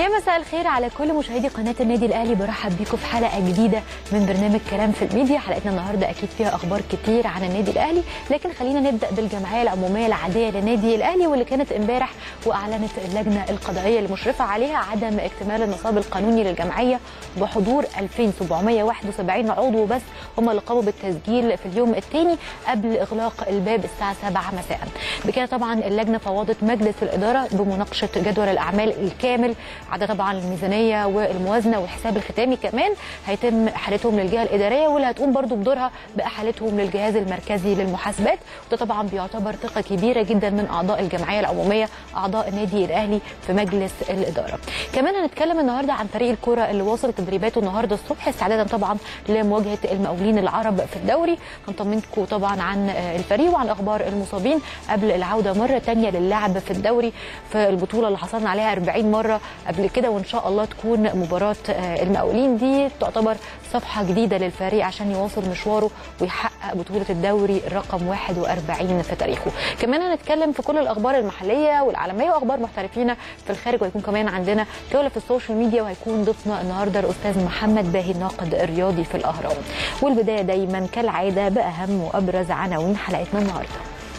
يا مساء الخير على كل مشاهدي قناه النادي الاهلي برحب بيكم في حلقه جديده من برنامج كلام في الميديا حلقتنا النهارده اكيد فيها اخبار كتير عن النادي الاهلي لكن خلينا نبدا بالجمعيه العموميه العاديه للنادي الاهلي واللي كانت امبارح واعلنت اللجنه القضائيه المشرفه عليها عدم اكتمال النصاب القانوني للجمعيه بحضور 2771 عضو بس هم اللي قاموا بالتسجيل في اليوم الثاني قبل اغلاق الباب الساعه 7 مساء بكده طبعا اللجنه فوضت مجلس الاداره بمناقشه جدول الاعمال الكامل عدا طبعا الميزانيه والموازنه والحساب الختامي كمان هيتم احالتهم للجهه الاداريه واللي هتقوم برضو بدورها باحالتهم للجهاز المركزي للمحاسبات وده طبعا بيعتبر ثقه كبيره جدا من اعضاء الجمعيه العموميه اعضاء النادي الاهلي في مجلس الاداره كمان هنتكلم النهارده عن فريق الكره اللي واصل تدريباته النهارده الصبح استعدادا طبعا لمواجهه المقاولين العرب في الدوري هنطمنكم طبعا عن الفريق وعن اخبار المصابين قبل العوده مره ثانيه للعب في الدوري في البطوله اللي حصلنا عليها 40 مره قبل كده وان شاء الله تكون مباراه المقاولين دي تعتبر صفحه جديده للفريق عشان يواصل مشواره ويحقق بطوله الدوري رقم 41 في تاريخه كمان هنتكلم في كل الاخبار المحليه والعالميه واخبار محترفين في الخارج وهيكون كمان عندنا جوله في السوشيال ميديا وهيكون ضيفنا النهارده الاستاذ محمد باهي الناقد الرياضي في الاهرام والبدايه دايما كالعاده باهم وابرز عناوين حلقتنا النهارده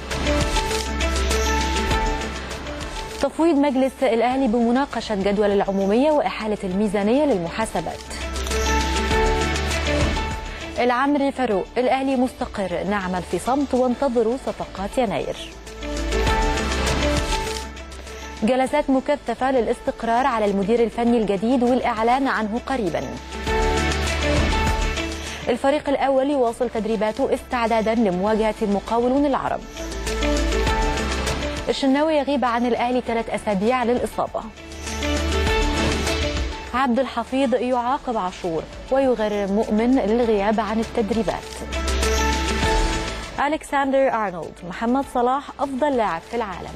تفويض مجلس الأهلي بمناقشة جدول العمومية وإحالة الميزانية للمحاسبات العمري فاروق الأهلي مستقر نعمل في صمت وانتظروا صفقات يناير جلسات مكثفة للاستقرار على المدير الفني الجديد والإعلان عنه قريباً الفريق الأول يواصل تدريباته استعدادا لمواجهة المقاولون العرب الشناوي يغيب عن الأهلي ثلاث أسابيع للإصابة عبد الحفيظ يعاقب عاشور ويغرم مؤمن للغياب عن التدريبات ألكسندر أرنولد محمد صلاح أفضل لاعب في العالم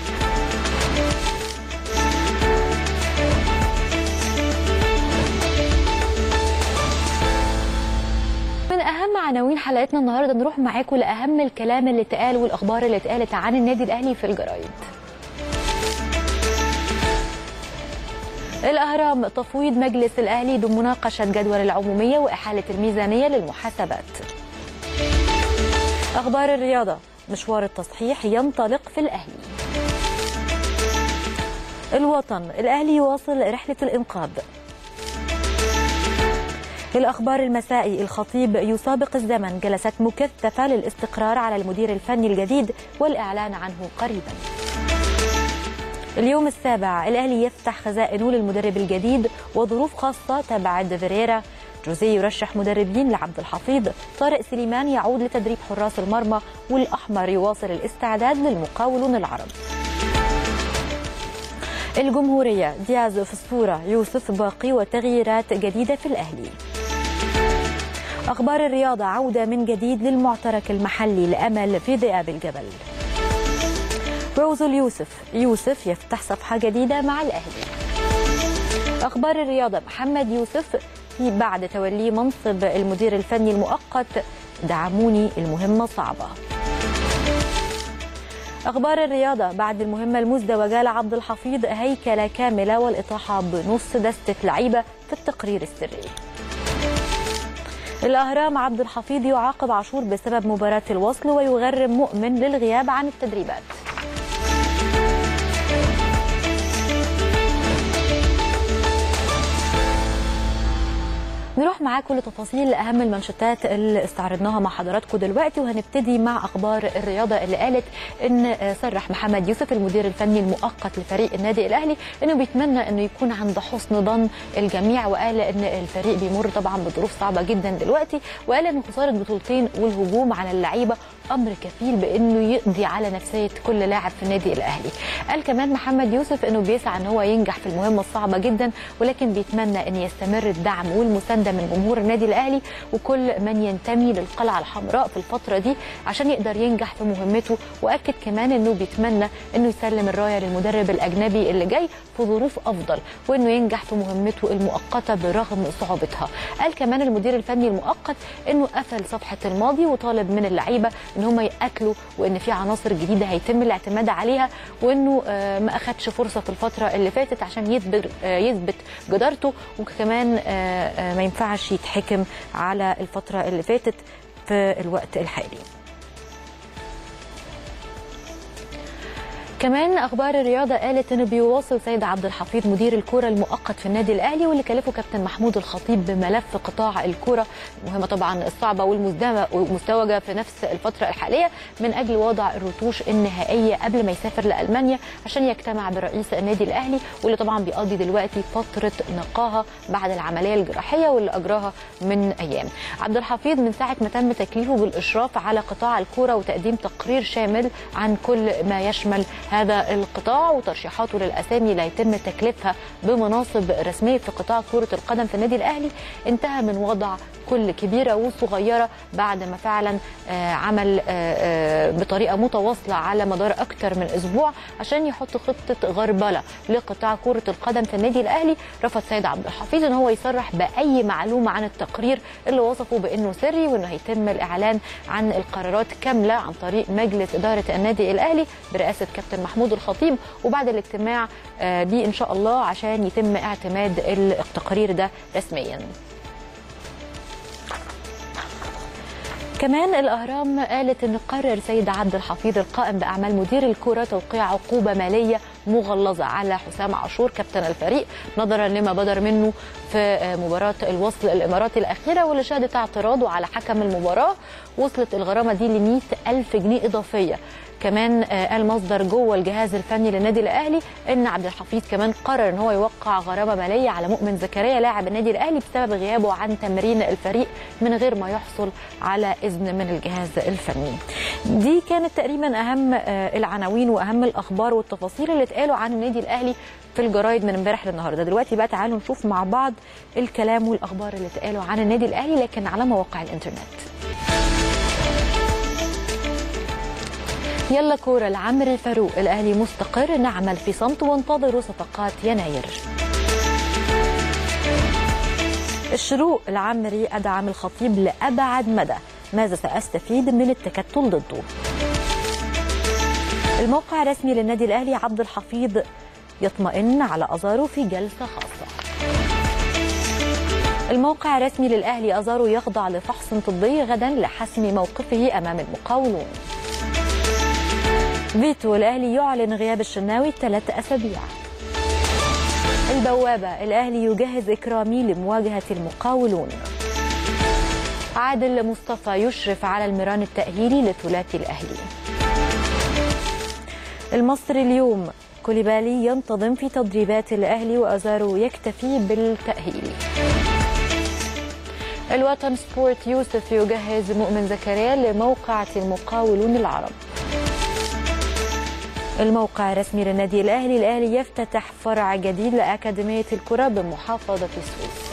من اهم عناوين حلقتنا النهارده نروح معاكم لاهم الكلام اللي اتقال والاخبار اللي اتقالت عن النادي الاهلي في الجرايد الاهرام تفويض مجلس الاهلي بمناقشه جدول العموميه واحاله الميزانيه للمحاسبات اخبار الرياضه مشوار التصحيح ينطلق في الاهلي الوطن الاهلي يواصل رحله الانقاذ الأخبار المسائي الخطيب يسابق الزمن جلسات مكثفة للاستقرار على المدير الفني الجديد والإعلان عنه قريبا اليوم السابع الأهلي يفتح خزائنه للمدرب الجديد وظروف خاصة تبعد فيريرا جوزيه يرشح مدربين لعبد الحفيظ طارق سليمان يعود لتدريب حراس المرمى والأحمر يواصل الاستعداد للمقاولون العرب الجمهورية دياز في الصورة يوسف باقي وتغييرات جديدة في الأهلي أخبار الرياضة عودة من جديد للمعترك المحلي لأمل في ذئاب الجبل روز اليوسف يوسف يفتح صفحة جديدة مع الأهلي أخبار الرياضة محمد يوسف في بعد توليه منصب المدير الفني المؤقت دعموني المهمة صعبة أخبار الرياضة بعد المهمة المزدوجة لعبد الحفيظ هيكلة كاملة والإطاحة بنص دستة لعيبة في التقرير السري الأهرام عبد الحفيظ يعاقب عاشور بسبب مباراة الوصل ويغرم مؤمن للغياب عن التدريبات نروح معاكم لتفاصيل اهم المنشطات اللي استعرضناها مع حضراتكم دلوقتي وهنبتدي مع اخبار الرياضه اللي قالت ان صرح محمد يوسف المدير الفني المؤقت لفريق النادي الاهلي انه بيتمنى انه يكون عند حسن ظن الجميع وقال ان الفريق بيمر طبعا بظروف صعبه جدا دلوقتي وقال ان خساره بطولتين والهجوم على اللعيبه امر كفيل بانه يقضي على نفسيه كل لاعب في النادي الاهلي قال كمان محمد يوسف انه بيسعى ان هو ينجح في المهمه الصعبه جدا ولكن بيتمنى ان يستمر الدعم والمسانده من جمهور النادي الاهلي وكل من ينتمي للقلعه الحمراء في الفتره دي عشان يقدر ينجح في مهمته واكد كمان انه بيتمنى انه يسلم الرايه للمدرب الاجنبي اللي جاي في ظروف افضل وانه ينجح في مهمته المؤقته برغم صعوبتها قال كمان المدير الفني المؤقت انه قفل صفحه الماضي وطالب من اللعيبه ان هم ياكلوا وان في عناصر جديده هيتم الاعتماد عليها وانه آه، ما اخدش فرصه في الفتره اللي فاتت عشان يثبت آه، يثبت جدارته وكمان آه، آه، ما ينفعش يتحكم على الفتره اللي فاتت في الوقت الحالي كمان اخبار الرياضه قالت انه بيواصل سيد عبد الحفيظ مدير الكره المؤقت في النادي الاهلي واللي كلفه كابتن محمود الخطيب بملف قطاع الكره المهمه طبعا الصعبه والمزدهمه والمزدوجه في نفس الفتره الحاليه من اجل وضع الرتوش النهائيه قبل ما يسافر لالمانيا عشان يجتمع برئيس النادي الاهلي واللي طبعا بيقضي دلوقتي فتره نقاهه بعد العمليه الجراحيه واللي اجراها من ايام عبد الحفيظ من ساعه ما تم تكليفه بالاشراف على قطاع الكره وتقديم تقرير شامل عن كل ما يشمل هذا القطاع وترشيحاته للاسامي اللي هيتم تكليفها بمناصب رسميه في قطاع كره القدم في النادي الاهلي انتهى من وضع كل كبيره وصغيره بعد ما فعلا آه، عمل آه، آه، بطريقه متواصله على مدار اكثر من اسبوع عشان يحط خطه غربله لقطاع كره القدم في النادي الاهلي رفض سيد عبد الحفيظ ان هو يصرح باي معلومه عن التقرير اللي وصفه بانه سري وانه هيتم الاعلان عن القرارات كامله عن طريق مجلس اداره النادي الاهلي برئاسه كابتن محمود الخطيب وبعد الاجتماع آه، بيه ان شاء الله عشان يتم اعتماد التقرير ده رسميا كمان الاهرام قالت ان قرر سيد عبد الحفيظ القائم باعمال مدير الكره توقيع عقوبه ماليه مغلظه على حسام عاشور كابتن الفريق نظرا لما بدر منه في مباراه الوصل الاماراتي الاخيره واللي شهدت اعتراضه على حكم المباراه وصلت الغرامه دي ل ألف جنيه اضافيه كمان آه، قال مصدر جوه الجهاز الفني للنادي الاهلي ان عبد الحفيظ كمان قرر ان هو يوقع غرامه ماليه على مؤمن زكريا لاعب النادي الاهلي بسبب غيابه عن تمرين الفريق من غير ما يحصل على اذن من الجهاز الفني. دي كانت تقريبا اهم آه، العناوين واهم الاخبار والتفاصيل اللي اتقالوا عن النادي الاهلي في الجرايد من امبارح للنهارده دلوقتي بقى تعالوا نشوف مع بعض الكلام والاخبار اللي اتقالوا عن النادي الاهلي لكن على مواقع الانترنت. يلا كورة لعمرو الفاروق الأهلي مستقر نعمل في صمت وانتظروا صفقات يناير الشروق العمري أدعم الخطيب لأبعد مدى ماذا سأستفيد من التكتل ضده الموقع الرسمي للنادي الأهلي عبد الحفيظ يطمئن على أزارو في جلسة خاصة الموقع الرسمي للأهلي أزارو يخضع لفحص طبي غدا لحسم موقفه أمام المقاولون فيتو الاهلي يعلن غياب الشناوي ثلاث اسابيع البوابه الاهلي يجهز اكرامي لمواجهه المقاولون عادل مصطفى يشرف على المران التاهيلي لثلاثي الاهلي المصري اليوم كوليبالي ينتظم في تدريبات الاهلي وازارو يكتفي بالتاهيل الوطن سبورت يوسف يجهز مؤمن زكريا لموقعة المقاولون العرب الموقع الرسمي للنادي الاهلي الاهلي يفتتح فرع جديد لاكاديميه الكره بمحافظه السويس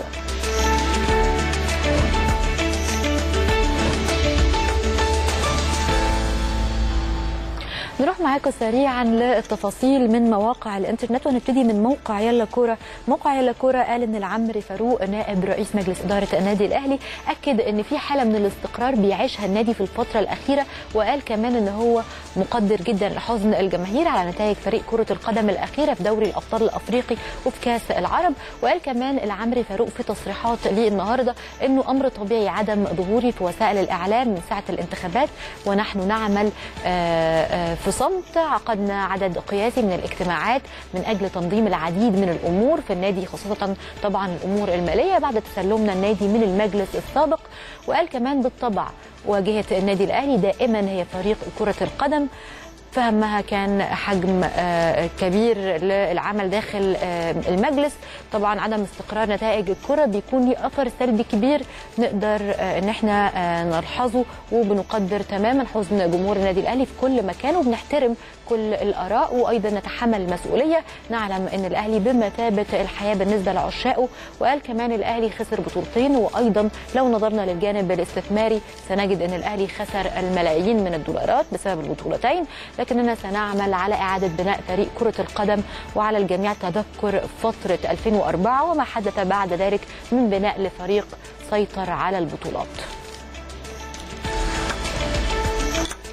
نروح معاكم سريعا للتفاصيل من مواقع الانترنت ونبتدي من موقع يلا كوره موقع يلا كوره قال ان العمري فاروق نائب رئيس مجلس اداره النادي الاهلي اكد ان في حاله من الاستقرار بيعيشها النادي في الفتره الاخيره وقال كمان ان هو مقدر جدا لحزن الجماهير على نتائج فريق كره القدم الاخيره في دوري الابطال الافريقي وفي كاس العرب وقال كمان العمري فاروق في تصريحات ليه النهارده انه امر طبيعي عدم ظهوري في وسائل الاعلام من ساعه الانتخابات ونحن نعمل آه، آه، في صمت عقدنا عدد قياسي من الاجتماعات من اجل تنظيم العديد من الامور في النادي خاصه طبعا الامور الماليه بعد تسلمنا النادي من المجلس السابق وقال كمان بالطبع واجهه النادي الاهلي دائما هي فريق كره القدم فهمها كان حجم آه، كبير للعمل داخل آه، المجلس طبعا عدم استقرار نتائج الكره بيكون ليه اثر سلبي كبير نقدر آه، ان احنا آه، نلحظه وبنقدر تماما حزن جمهور النادي الاهلي في كل مكان وبنحترم كل الاراء وايضا نتحمل المسؤوليه نعلم ان الاهلي بمثابه الحياه بالنسبه لعشاقه وقال كمان الاهلي خسر بطولتين وايضا لو نظرنا للجانب الاستثماري سنجد ان الاهلي خسر الملايين من الدولارات بسبب البطولتين لكننا سنعمل على اعاده بناء فريق كره القدم وعلى الجميع تذكر فتره 2004 وما حدث بعد ذلك من بناء لفريق سيطر على البطولات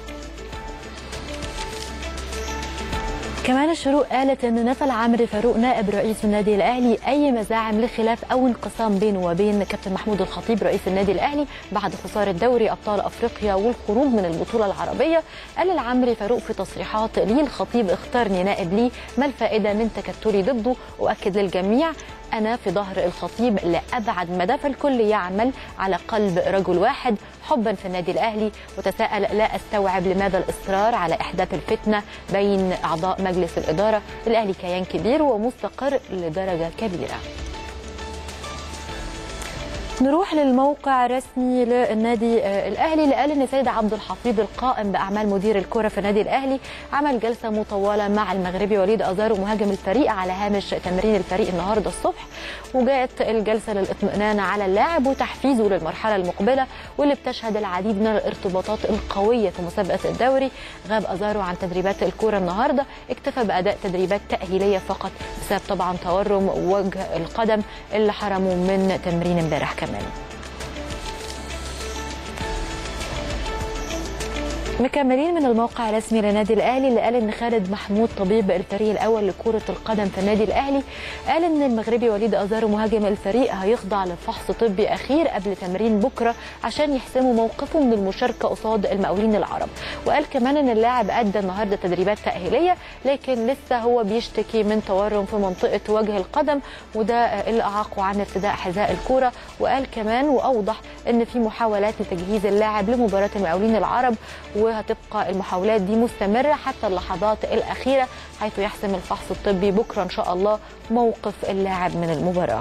كمان الشروق قالت ان نفى العمري فاروق نائب رئيس النادي الاهلي اي مزاعم لخلاف او انقسام بينه وبين كابتن محمود الخطيب رئيس النادي الاهلي بعد خساره دوري ابطال افريقيا والخروج من البطوله العربيه قال العمري فاروق في تصريحات ليه الخطيب اختارني نائب ليه ما الفائده من تكتلي ضده واكد للجميع أنا في ظهر الخطيب لأبعد مدى فالكل يعمل على قلب رجل واحد حبا في النادي الأهلي وتساءل لا أستوعب لماذا الإصرار على إحداث الفتنة بين أعضاء مجلس الإدارة الأهلي كيان كبير ومستقر لدرجة كبيرة نروح للموقع الرسمي للنادي الاهلي اللي قال ان سيد عبد الحفيظ القائم باعمال مدير الكره في النادي الاهلي عمل جلسه مطوله مع المغربي وليد ازارو مهاجم الفريق على هامش تمرين الفريق النهارده الصبح وجاءت الجلسه للاطمئنان على اللاعب وتحفيزه للمرحله المقبله واللي بتشهد العديد من الارتباطات القويه في مسابقه الدوري غاب ازارو عن تدريبات الكره النهارده اكتفى باداء تدريبات تاهيليه فقط بسبب طبعا تورم وجه القدم اللي حرمه من تمرين امبارح كمان مكملين من الموقع الرسمي للنادي الاهلي اللي قال ان خالد محمود طبيب الفريق الاول لكره القدم في النادي الاهلي قال ان المغربي وليد ازارو مهاجم الفريق هيخضع لفحص طبي اخير قبل تمرين بكره عشان يحسموا موقفه من المشاركه قصاد المقاولين العرب وقال كمان ان اللاعب ادى النهارده تدريبات تاهيليه لكن لسه هو بيشتكي من تورم في منطقه وجه القدم وده اللي اعاقه عن ارتداء حذاء الكوره وقال كمان واوضح ان في محاولات لتجهيز اللاعب لمباراه المقاولين العرب وهتبقى المحاولات دي مستمرة حتى اللحظات الأخيرة حيث يحسم الفحص الطبي بكرة إن شاء الله موقف اللاعب من المباراة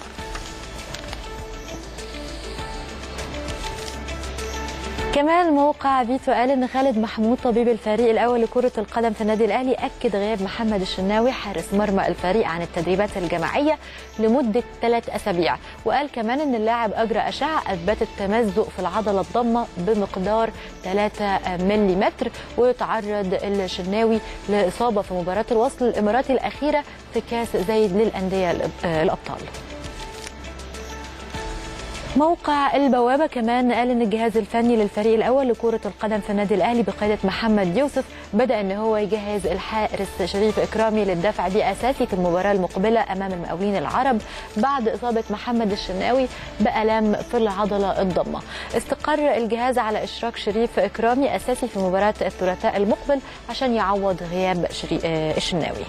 كمان موقع فيتو قال ان خالد محمود طبيب الفريق الاول لكره القدم في النادي الاهلي اكد غياب محمد الشناوي حارس مرمى الفريق عن التدريبات الجماعيه لمده ثلاث اسابيع وقال كمان ان اللاعب اجرى اشعه اثبتت تمزق في العضله الضمه بمقدار 3 ملم ويتعرض الشناوي لاصابه في مباراه الوصل الاماراتي الاخيره في كاس زايد للانديه الابطال موقع البوابه كمان قال ان الجهاز الفني للفريق الاول لكره القدم في النادي الاهلي بقياده محمد يوسف بدا ان هو يجهز الحارس شريف اكرامي للدفع باساسي في المباراه المقبله امام المقاولين العرب بعد اصابه محمد الشناوي بالام في العضله الضمه استقر الجهاز على اشراك شريف اكرامي اساسي في مباراه الثلاثاء المقبل عشان يعوض غياب الشناوي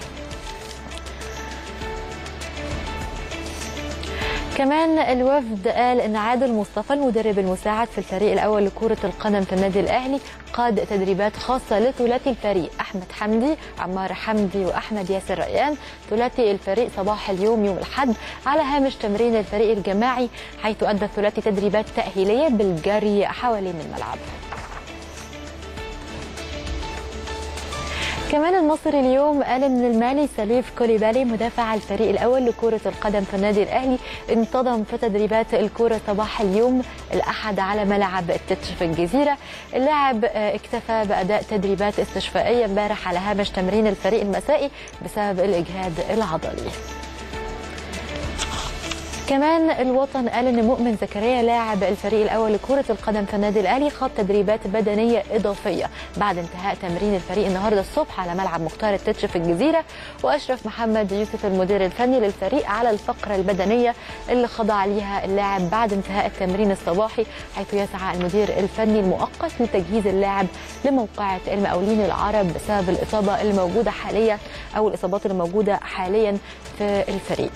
كمان الوفد قال ان عادل مصطفى المدرب المساعد في الفريق الاول لكره القدم في النادي الاهلي قاد تدريبات خاصه لثلاثي الفريق احمد حمدي عمار حمدي واحمد ياسر ريان ثلاثي الفريق صباح اليوم يوم الاحد على هامش تمرين الفريق الجماعي حيث ادى الثلاثي تدريبات تاهيليه بالجري حوالين الملعب كمان المصري اليوم قال ان المالي سليف كوليبالي مدافع الفريق الاول لكره القدم في النادي الاهلي انتظم في تدريبات الكره صباح اليوم الاحد على ملعب التتش في الجزيره اللاعب اكتفى باداء تدريبات استشفائيه امبارح على هامش تمرين الفريق المسائي بسبب الاجهاد العضلي كمان الوطن قال ان مؤمن زكريا لاعب الفريق الاول لكره القدم في النادي الاهلي خاض تدريبات بدنيه اضافيه بعد انتهاء تمرين الفريق النهارده الصبح على ملعب مختار التتش في الجزيره واشرف محمد يوسف المدير الفني للفريق على الفقره البدنيه اللي خضع ليها اللاعب بعد انتهاء التمرين الصباحي حيث يسعى المدير الفني المؤقت لتجهيز اللاعب لموقعه المقاولين العرب بسبب الاصابه الموجوده حاليا او الاصابات الموجوده حاليا في الفريق.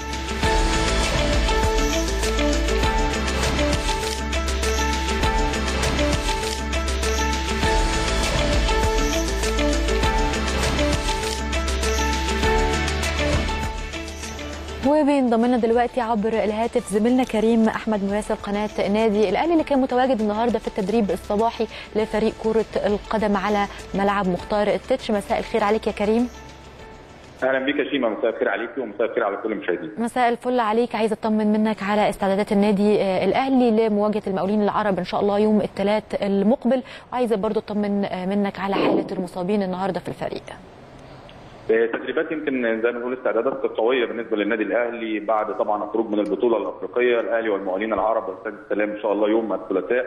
وبينضم لنا دلوقتي عبر الهاتف زميلنا كريم احمد مراسل قناه نادي الاهلي اللي كان متواجد النهارده في التدريب الصباحي لفريق كره القدم على ملعب مختار التتش مساء الخير عليك يا كريم اهلا بيك يا شيماء مساء الخير عليك ومساء الخير على كل المشاهدين مساء الفل عليك عايزه اطمن منك على استعدادات النادي الاهلي لمواجهه المقاولين العرب ان شاء الله يوم الثلاث المقبل وعايزه برضو اطمن منك على حاله المصابين النهارده في الفريق تدريبات يمكن زي ما نقول استعدادات قويه بالنسبه للنادي الاهلي بعد طبعا الخروج من البطوله الافريقيه الاهلي والمقاولين العرب والاستاد السلام ان شاء الله يوم الثلاثاء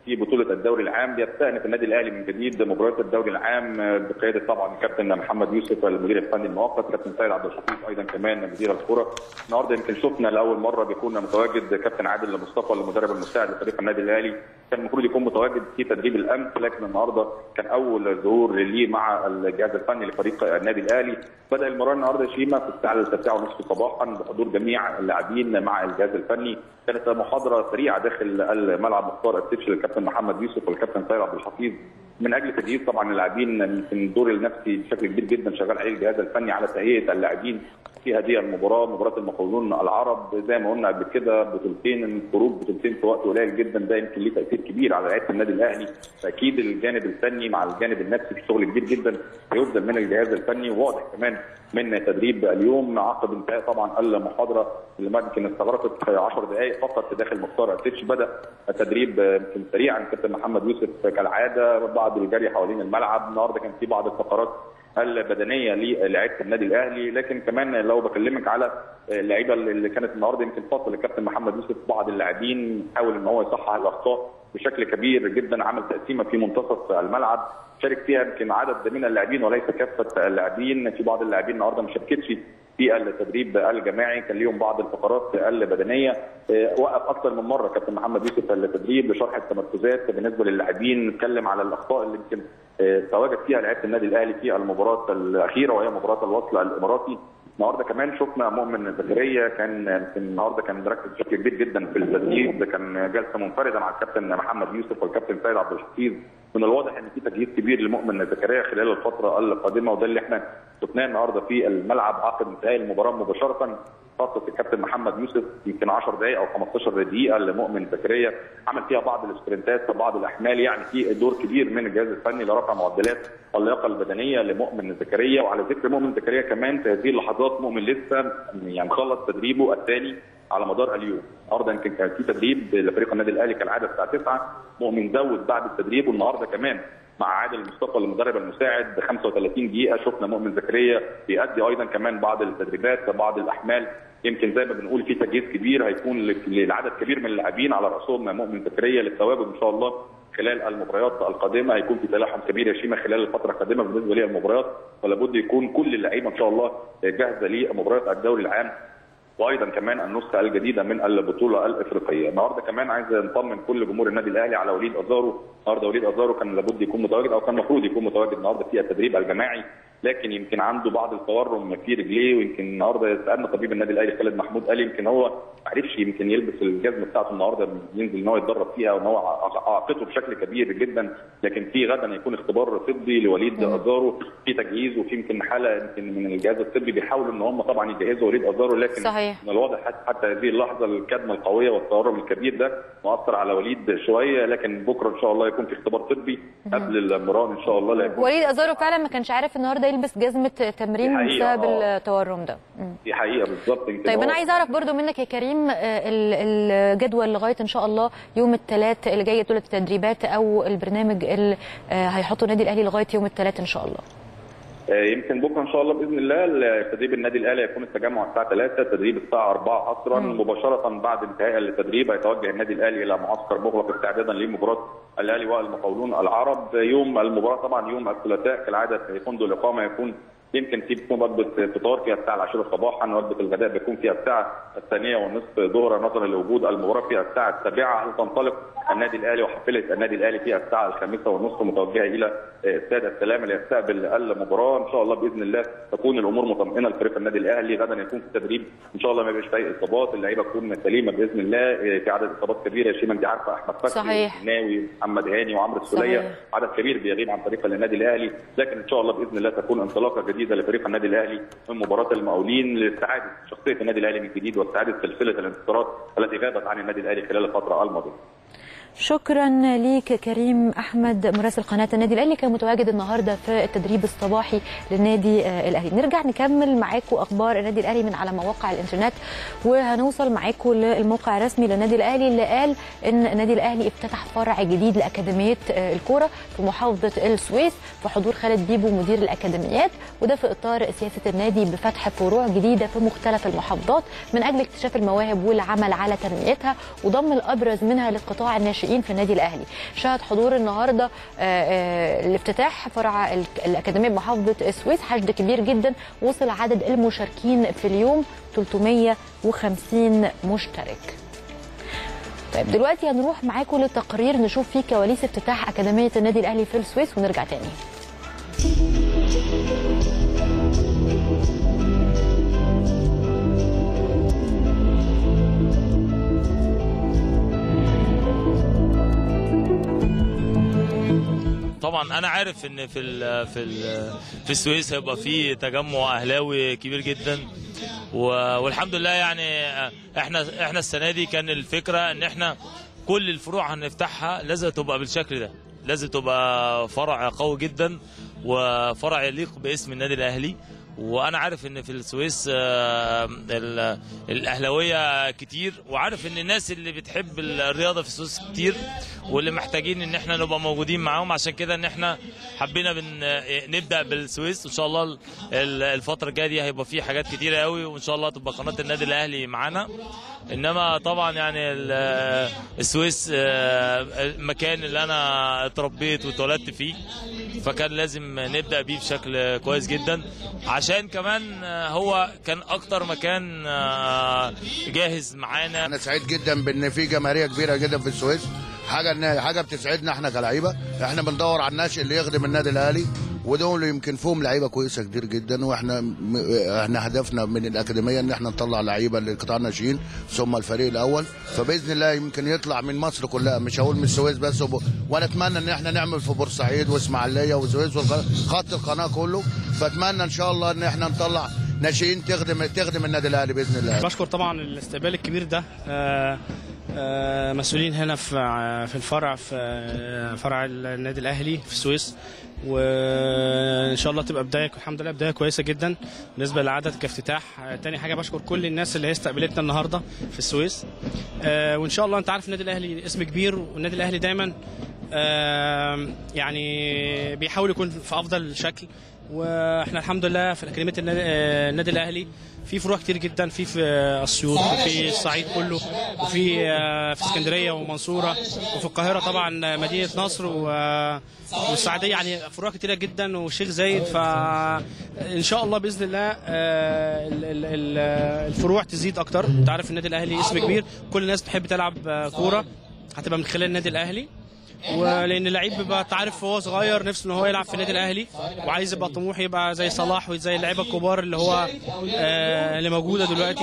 في بطوله الدوري العام بيستأنف النادي الاهلي من جديد مباريات الدوري العام بقياده طبعا الكابتن محمد يوسف المدير الفني المؤقت كابتن سيد عبد الحفيظ ايضا كمان مدير الكره النهارده يمكن شفنا لاول مره بيكون متواجد كابتن عادل مصطفى المدرب المساعد لفريق النادي الاهلي كان المفروض يكون متواجد في تدريب الامس لكن النهارده كان اول ظهور ليه مع الجهاز الفني لفريق النادي الاهلي بدا المباراه النهارده شيما في الساعه التاسعه ونصف صباحا بحضور جميع اللاعبين مع الجهاز الفني كانت محاضره سريعه داخل الملعب مختار السيتش للكابتن محمد يوسف والكابتن سيد عبد الحفيظ من اجل تجهيز طبعا اللاعبين يمكن الدور النفسي بشكل كبير جدا شغال عليه الجهاز الفني على تهيئه اللاعبين في هذه المباراه مباراه المقاولون العرب زي ما قلنا قبل كده بطولتين الخروج بطولتين في وقت قليل جدا ده يمكن ليه تاثير كبير على لعيبه النادي الاهلي فاكيد الجانب الفني مع الجانب النفسي في شغل كبير جدا هيبذل من الجهاز الفني وواضح كمان من تدريب اليوم عقب انتهاء طبعا المحاضره اللي يمكن استغرقت 10 دقائق فقط داخل مختار التتش بدا التدريب يمكن سريعا كابتن محمد يوسف كالعاده بعد الجري حوالين الملعب النهارده كان في بعض الفقرات البدنيه للاعيبه النادي الاهلي لكن كمان لو بكلمك على اللعيبه اللي كانت النهارده يمكن فصل الكابتن محمد يوسف بعض اللاعبين حاول ان هو يصحح الاخطاء بشكل كبير جدا عمل تقسيمه في منتصف الملعب شارك فيها يمكن عدد من اللاعبين وليس كافه اللاعبين في بعض اللاعبين النهارده ما شاركتش في التدريب الجماعي كان ليهم بعض الفقرات البدنيه وقف اكثر من مره كابتن محمد يوسف التدريب لشرح التمركزات بالنسبه للاعبين نتكلم على الاخطاء اللي يمكن تواجد فيها لعيبه النادي الاهلي في المباراه الاخيره وهي مباراه الوصل الاماراتي النهارده كمان شفنا مؤمن زكريا كان يمكن النهارده كان مركز بشكل كبير جدا في التدريب كان جلسه منفرده مع الكابتن محمد يوسف والكابتن سيد عبد الحفيظ من الواضح ان في تجهيز كبير لمؤمن زكريا خلال الفتره القادمه وده اللي احنا شفناه النهارده في الملعب عقب انتهاء المباراه مباشره خاصه الكابتن محمد يوسف يمكن 10 دقائق او 15 دقيقه لمؤمن زكريا عمل فيها بعض السبرنتات وبعض الاحمال يعني في دور كبير من الجهاز الفني لرفع معدلات اللياقه البدنيه لمؤمن زكريا وعلى ذكر مؤمن زكريا كمان في هذه اللحظات مؤمن لسه يعني خلص تدريبه الثاني على مدار اليوم النهارده يمكن كان في تدريب لفريق النادي الاهلي كالعاده الساعه 9 مؤمن زود بعد التدريب والنهارده كمان مع عادل مصطفى المدرب المساعد ب 35 دقيقه شفنا مؤمن زكريا بيأدي ايضا كمان بعض التدريبات بعض الاحمال يمكن زي ما بنقول في تجهيز كبير هيكون لعدد كبير من اللاعبين على راسهم مؤمن زكريا للتواجد ان شاء الله خلال المباريات القادمه هيكون في تلاحم كبير يا شيماء خلال الفتره القادمه بالنسبه للمباريات ولا بد يكون كل اللعيبه ان شاء الله جاهزه لمباريات الدوري العام وايضا كمان النسخه الجديده من البطوله الافريقيه، النهارده كمان عايز نطمن كل جمهور النادي الاهلي على وليد ازارو، النهارده وليد ازارو كان لابد يكون متواجد او كان المفروض يكون متواجد النهارده في التدريب الجماعي لكن يمكن عنده بعض التورم في رجليه ويمكن النهارده سالنا طبيب النادي الاهلي خالد محمود قال يمكن هو ما عرفش يمكن يلبس الجزمه بتاعته النهارده ينزل ان هو يتدرب فيها وان هو اعاقته بشكل كبير جدا لكن في غدا يكون اختبار طبي لوليد ازارو في تجهيز وفي يمكن حاله يمكن من الجهاز الطبي بيحاولوا ان هم طبعا يجهزوا وليد ازارو لكن صحيح. من الواضح حتى هذه اللحظه الكدمه القويه والتورم الكبير ده مؤثر على وليد شويه لكن بكره ان شاء الله يكون في اختبار طبي قبل المران ان شاء الله لا يكون وليد ازارو فعلا ما كانش عارف النهارده يلبس جزمه تمرين دي حقيقة، بسبب آه. التورم ده مم. دي حقيقه بالظبط يمكن طيب هو- انا عايز اعرف برضو منك يا كريم آه، ال- الجدول لغايه ان شاء الله يوم الثلاث اللي جاي طول التدريبات او البرنامج اللي آه، هيحطه النادي الاهلي لغايه يوم الثلاث ان شاء الله آه، يمكن بكره ان شاء الله باذن الله تدريب النادي الاهلي هيكون التجمع الساعه 3 تدريب الساعه 4 عصرا مم. مباشره بعد انتهاء التدريب هيتوجه النادي الاهلي الى معسكر مغلق استعدادا لمباراه الاهلي والمقاولون العرب يوم المباراه طبعا يوم الثلاثاء كالعاده في فندق الاقامه يكون يمكن في بتكون وجبه فطار فيها الساعه 10 صباحا وجبه الغداء بيكون فيها الساعه الثانيه والنصف ظهرا نظرا لوجود المباراه فيها الساعه السابعه هتنطلق النادي الاهلي وحافله النادي الاهلي فيها الساعه الخامسه والنصف متوجهه الى استاد السلام اللي يستقبل المباراه ان شاء الله باذن الله تكون الامور مطمئنه لفريق النادي الاهلي غدا يكون في تدريب ان شاء الله ما يبقاش فيه اصابات اللعيبه تكون سليمه باذن الله في عدد اصابات كبيره يا شيماء انت عارفه احمد فتحي صحيح. ناوي محمد هاني وعمرو السوليه صحيح. عدد كبير بيغيب عن فريق النادي الاهلي لكن ان شاء الله باذن الله تكون انطلاقه جديده لفريق النادي الاهلي من مباراه المقاولين لاستعاده شخصيه النادي الاهلي من جديد واستعاده سلسله الانتصارات التي غابت عن النادي الاهلي خلال الفتره الماضيه شكرا ليك كريم احمد مراسل قناه النادي الاهلي كان متواجد النهارده في التدريب الصباحي للنادي آه، الاهلي نرجع نكمل معاكم اخبار النادي الاهلي من على مواقع الانترنت وهنوصل معاكم للموقع الرسمي للنادي الاهلي اللي قال ان النادي الاهلي افتتح فرع جديد لاكاديميه آه، الكوره في محافظه السويس في حضور خالد بيبو مدير الاكاديميات وده في اطار سياسه النادي بفتح فروع جديده في مختلف المحافظات من اجل اكتشاف المواهب والعمل على تنميتها وضم الابرز منها لقطاع الناشئين الناشئين في النادي الاهلي شهد حضور النهارده آه، آه، الافتتاح فرع ال- الاكاديميه بمحافظه السويس حشد كبير جدا وصل عدد المشاركين في اليوم 350 مشترك طيب دلوقتي هنروح معاكم لتقرير نشوف فيه كواليس افتتاح اكاديميه النادي الاهلي في السويس ونرجع تاني طبعا انا عارف ان في ال في ال في السويس هيبقى في تجمع اهلاوي كبير جدا و- والحمد لله يعني احنا احنا السنه دي كان الفكره ان احنا كل الفروع هنفتحها لازم تبقى بالشكل ده لازم تبقى فرع قوي جدا وفرع يليق باسم النادي الاهلي وانا عارف ان في السويس آه، ال- الاهلاويه كتير وعارف ان الناس اللي بتحب الرياضه في السويس كتير واللي محتاجين ان احنا نبقى موجودين معاهم عشان كده ان احنا حبينا بن نبدا بالسويس وان شاء الله ال- الفتره الجايه دي هيبقى في حاجات كتيره قوي وان شاء الله تبقى قناه النادي الاهلي معانا انما طبعا يعني ال- السويس آه، المكان اللي انا اتربيت واتولدت فيه فكان لازم نبدا بيه بشكل كويس جدا عشان كمان آه، هو كان اكتر مكان آه، جاهز معانا انا سعيد جدا بان في جماهيريه كبيره جدا في السويس حاجه حاجه بتسعدنا احنا كلعيبه احنا بندور على الناشئ اللي يخدم النادي الاهلي ودول يمكن فيهم لعيبه كويسه كتير جدا واحنا م- احنا هدفنا من الاكاديميه ان احنا نطلع لعيبه لقطاع الناشئين ثم الفريق الاول فباذن الله يمكن يطلع من مصر كلها مش هقول من السويس بس وب... وانا اتمنى ان احنا نعمل في بورسعيد واسماعيليه والسويس وخط القناه كله فاتمنى ان شاء الله ان احنا نطلع ناشئين تخدم تخدم النادي الاهلي باذن الله بشكر طبعا الاستقبال الكبير ده آه، آه، مسؤولين هنا في في الفرع في آه، فرع النادي الاهلي في السويس وان شاء الله تبقى بدايه الحمد لله بدايه كويسه جدا بالنسبه للعدد كافتتاح آه، تاني حاجه بشكر كل الناس اللي هي استقبلتنا النهارده في السويس آه، وان شاء الله انت عارف النادي الاهلي اسم كبير والنادي الاهلي دايما آه، يعني بيحاول يكون في افضل شكل واحنا الحمد لله في اكاديميه النادي, آه، النادي الاهلي في فروع كتير جدا في في اسيوط وفي الصعيد كله وفي آه، في اسكندريه ومنصوره وفي القاهره طبعا مدينه نصر و- والسعوديه يعني فروع كتيره جدا والشيخ زايد فان شاء الله باذن الله آه، ال- ال- ال- الفروع تزيد اكتر انت عارف النادي الاهلي اسم كبير كل الناس بتحب تلعب آه، كوره هتبقى من خلال النادي الاهلي ولان اللعيب بيبقى تعرف وهو صغير نفسه ان هو يلعب في النادي الاهلي وعايز يبقى طموح يبقى زي صلاح وزي اللعيبه الكبار اللي هو آه اللي موجوده دلوقتي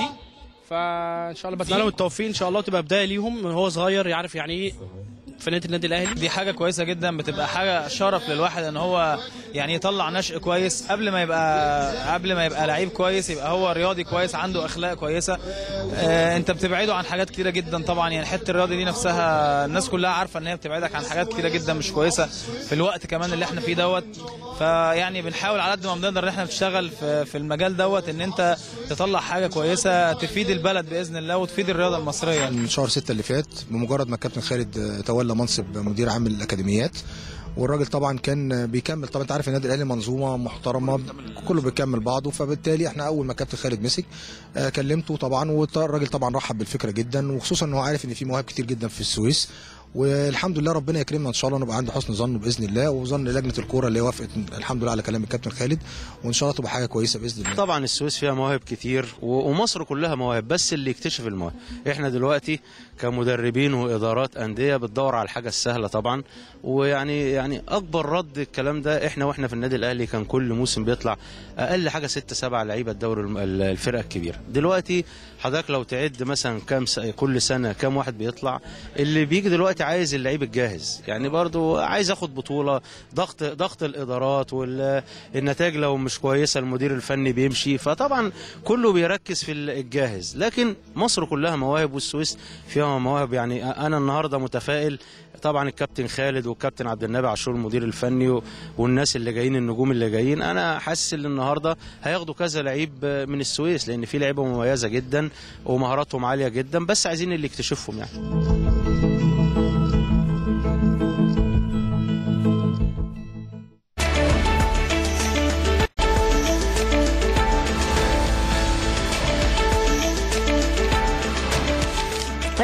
فان شاء الله بتمنى لهم التوفيق ان شاء الله تبقى بدايه ليهم من هو صغير يعرف يعني ايه في نادي النادي الاهلي دي حاجه كويسه جدا بتبقى حاجه شرف للواحد ان هو يعني يطلع نشء كويس قبل ما يبقى قبل ما يبقى لعيب كويس يبقى هو رياضي كويس عنده اخلاق كويسه آه انت بتبعده عن حاجات كتيره جدا طبعا يعني حته الرياضي دي نفسها الناس كلها عارفه ان هي بتبعدك عن حاجات كتيره جدا مش كويسه في الوقت كمان اللي احنا فيه دوت فيعني بنحاول على قد ما بنقدر ان احنا نشتغل في في المجال دوت ان انت تطلع حاجه كويسه تفيد البلد باذن الله وتفيد الرياضه المصريه من شهر 6 اللي فات بمجرد ما الكابتن خالد آه، تولى منصب مدير عام الاكاديميات والراجل طبعا كان بيكمل طبعا انت عارف النادي الاهلي منظومه محترمه كله بيكمل بعضه فبالتالي احنا اول ما الكابتن خالد مسك آه، كلمته طبعا والراجل طبعا رحب بالفكره جدا وخصوصا ان هو عارف ان في مواهب كتير جدا في السويس والحمد لله ربنا يكرمنا ان شاء الله نبقى عند حسن ظنه باذن الله وظن لجنه الكوره اللي وافقت الحمد لله على كلام الكابتن خالد وان شاء الله تبقى حاجه كويسه باذن الله طبعا السويس فيها مواهب كتير و- ومصر كلها مواهب بس اللي يكتشف المواهب احنا دلوقتي كمدربين وادارات انديه بتدور على الحاجه السهله طبعا ويعني يعني اكبر رد الكلام ده احنا واحنا في النادي الاهلي كان كل موسم بيطلع اقل حاجه ستة سبعة لعيبه الدوري الم- ال- الفرقه الكبيره دلوقتي حضرتك لو تعد مثلا كام س- كل سنه كام واحد بيطلع اللي بيجي دلوقتي عايز اللعيب الجاهز يعني برضو عايز ياخد بطوله ضغط ضغط الادارات والنتائج لو مش كويسه المدير الفني بيمشي فطبعا كله بيركز في الجاهز لكن مصر كلها مواهب والسويس فيها مواهب يعني انا النهارده متفائل طبعا الكابتن خالد والكابتن عبد النبي عاشور المدير الفني و- والناس اللي جايين النجوم اللي جايين انا حاسس ان النهارده هياخدوا كذا لعيب من السويس لان في لعيبه مميزه جدا ومهاراتهم عاليه جدا بس عايزين اللي يكتشفهم يعني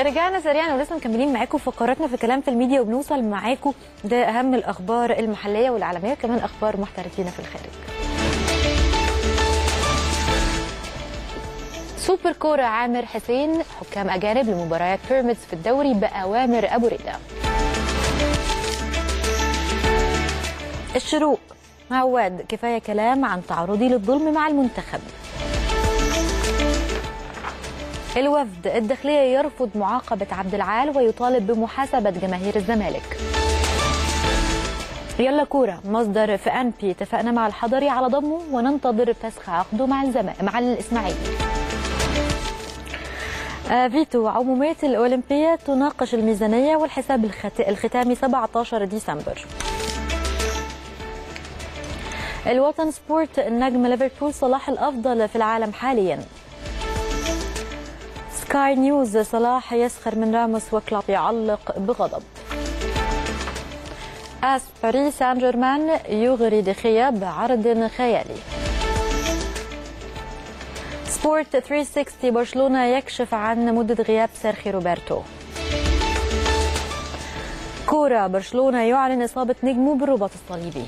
رجعنا سريعا ولسه مكملين معاكم فقراتنا في كلام في الميديا وبنوصل معاكم ده اهم الاخبار المحليه والعالميه وكمان اخبار محترفين في الخارج سوبر كورة عامر حسين حكام أجانب لمباريات بيراميدز في الدوري بأوامر أبو ريدة الشروق عواد كفاية كلام عن تعرضي للظلم مع المنتخب الوفد الداخلية يرفض معاقبة عبد العال ويطالب بمحاسبة جماهير الزمالك يلا كورة مصدر في أنبي اتفقنا مع الحضري على ضمه وننتظر فسخ عقده مع الزم... مع الإسماعيلي آه، فيتو عمومية الأولمبية تناقش الميزانية والحساب الخت... الختامي 17 ديسمبر الوطن سبورت النجم ليفربول صلاح الأفضل في العالم حاليا سكاي نيوز صلاح يسخر من راموس وكلوب يعلق بغضب اس باريس سان جيرمان يغري دخيا بعرض خيالي سبورت 360 برشلونة يكشف عن مدة غياب سيرخي روبرتو كورة برشلونة يعلن إصابة نجمه بالرباط الصليبي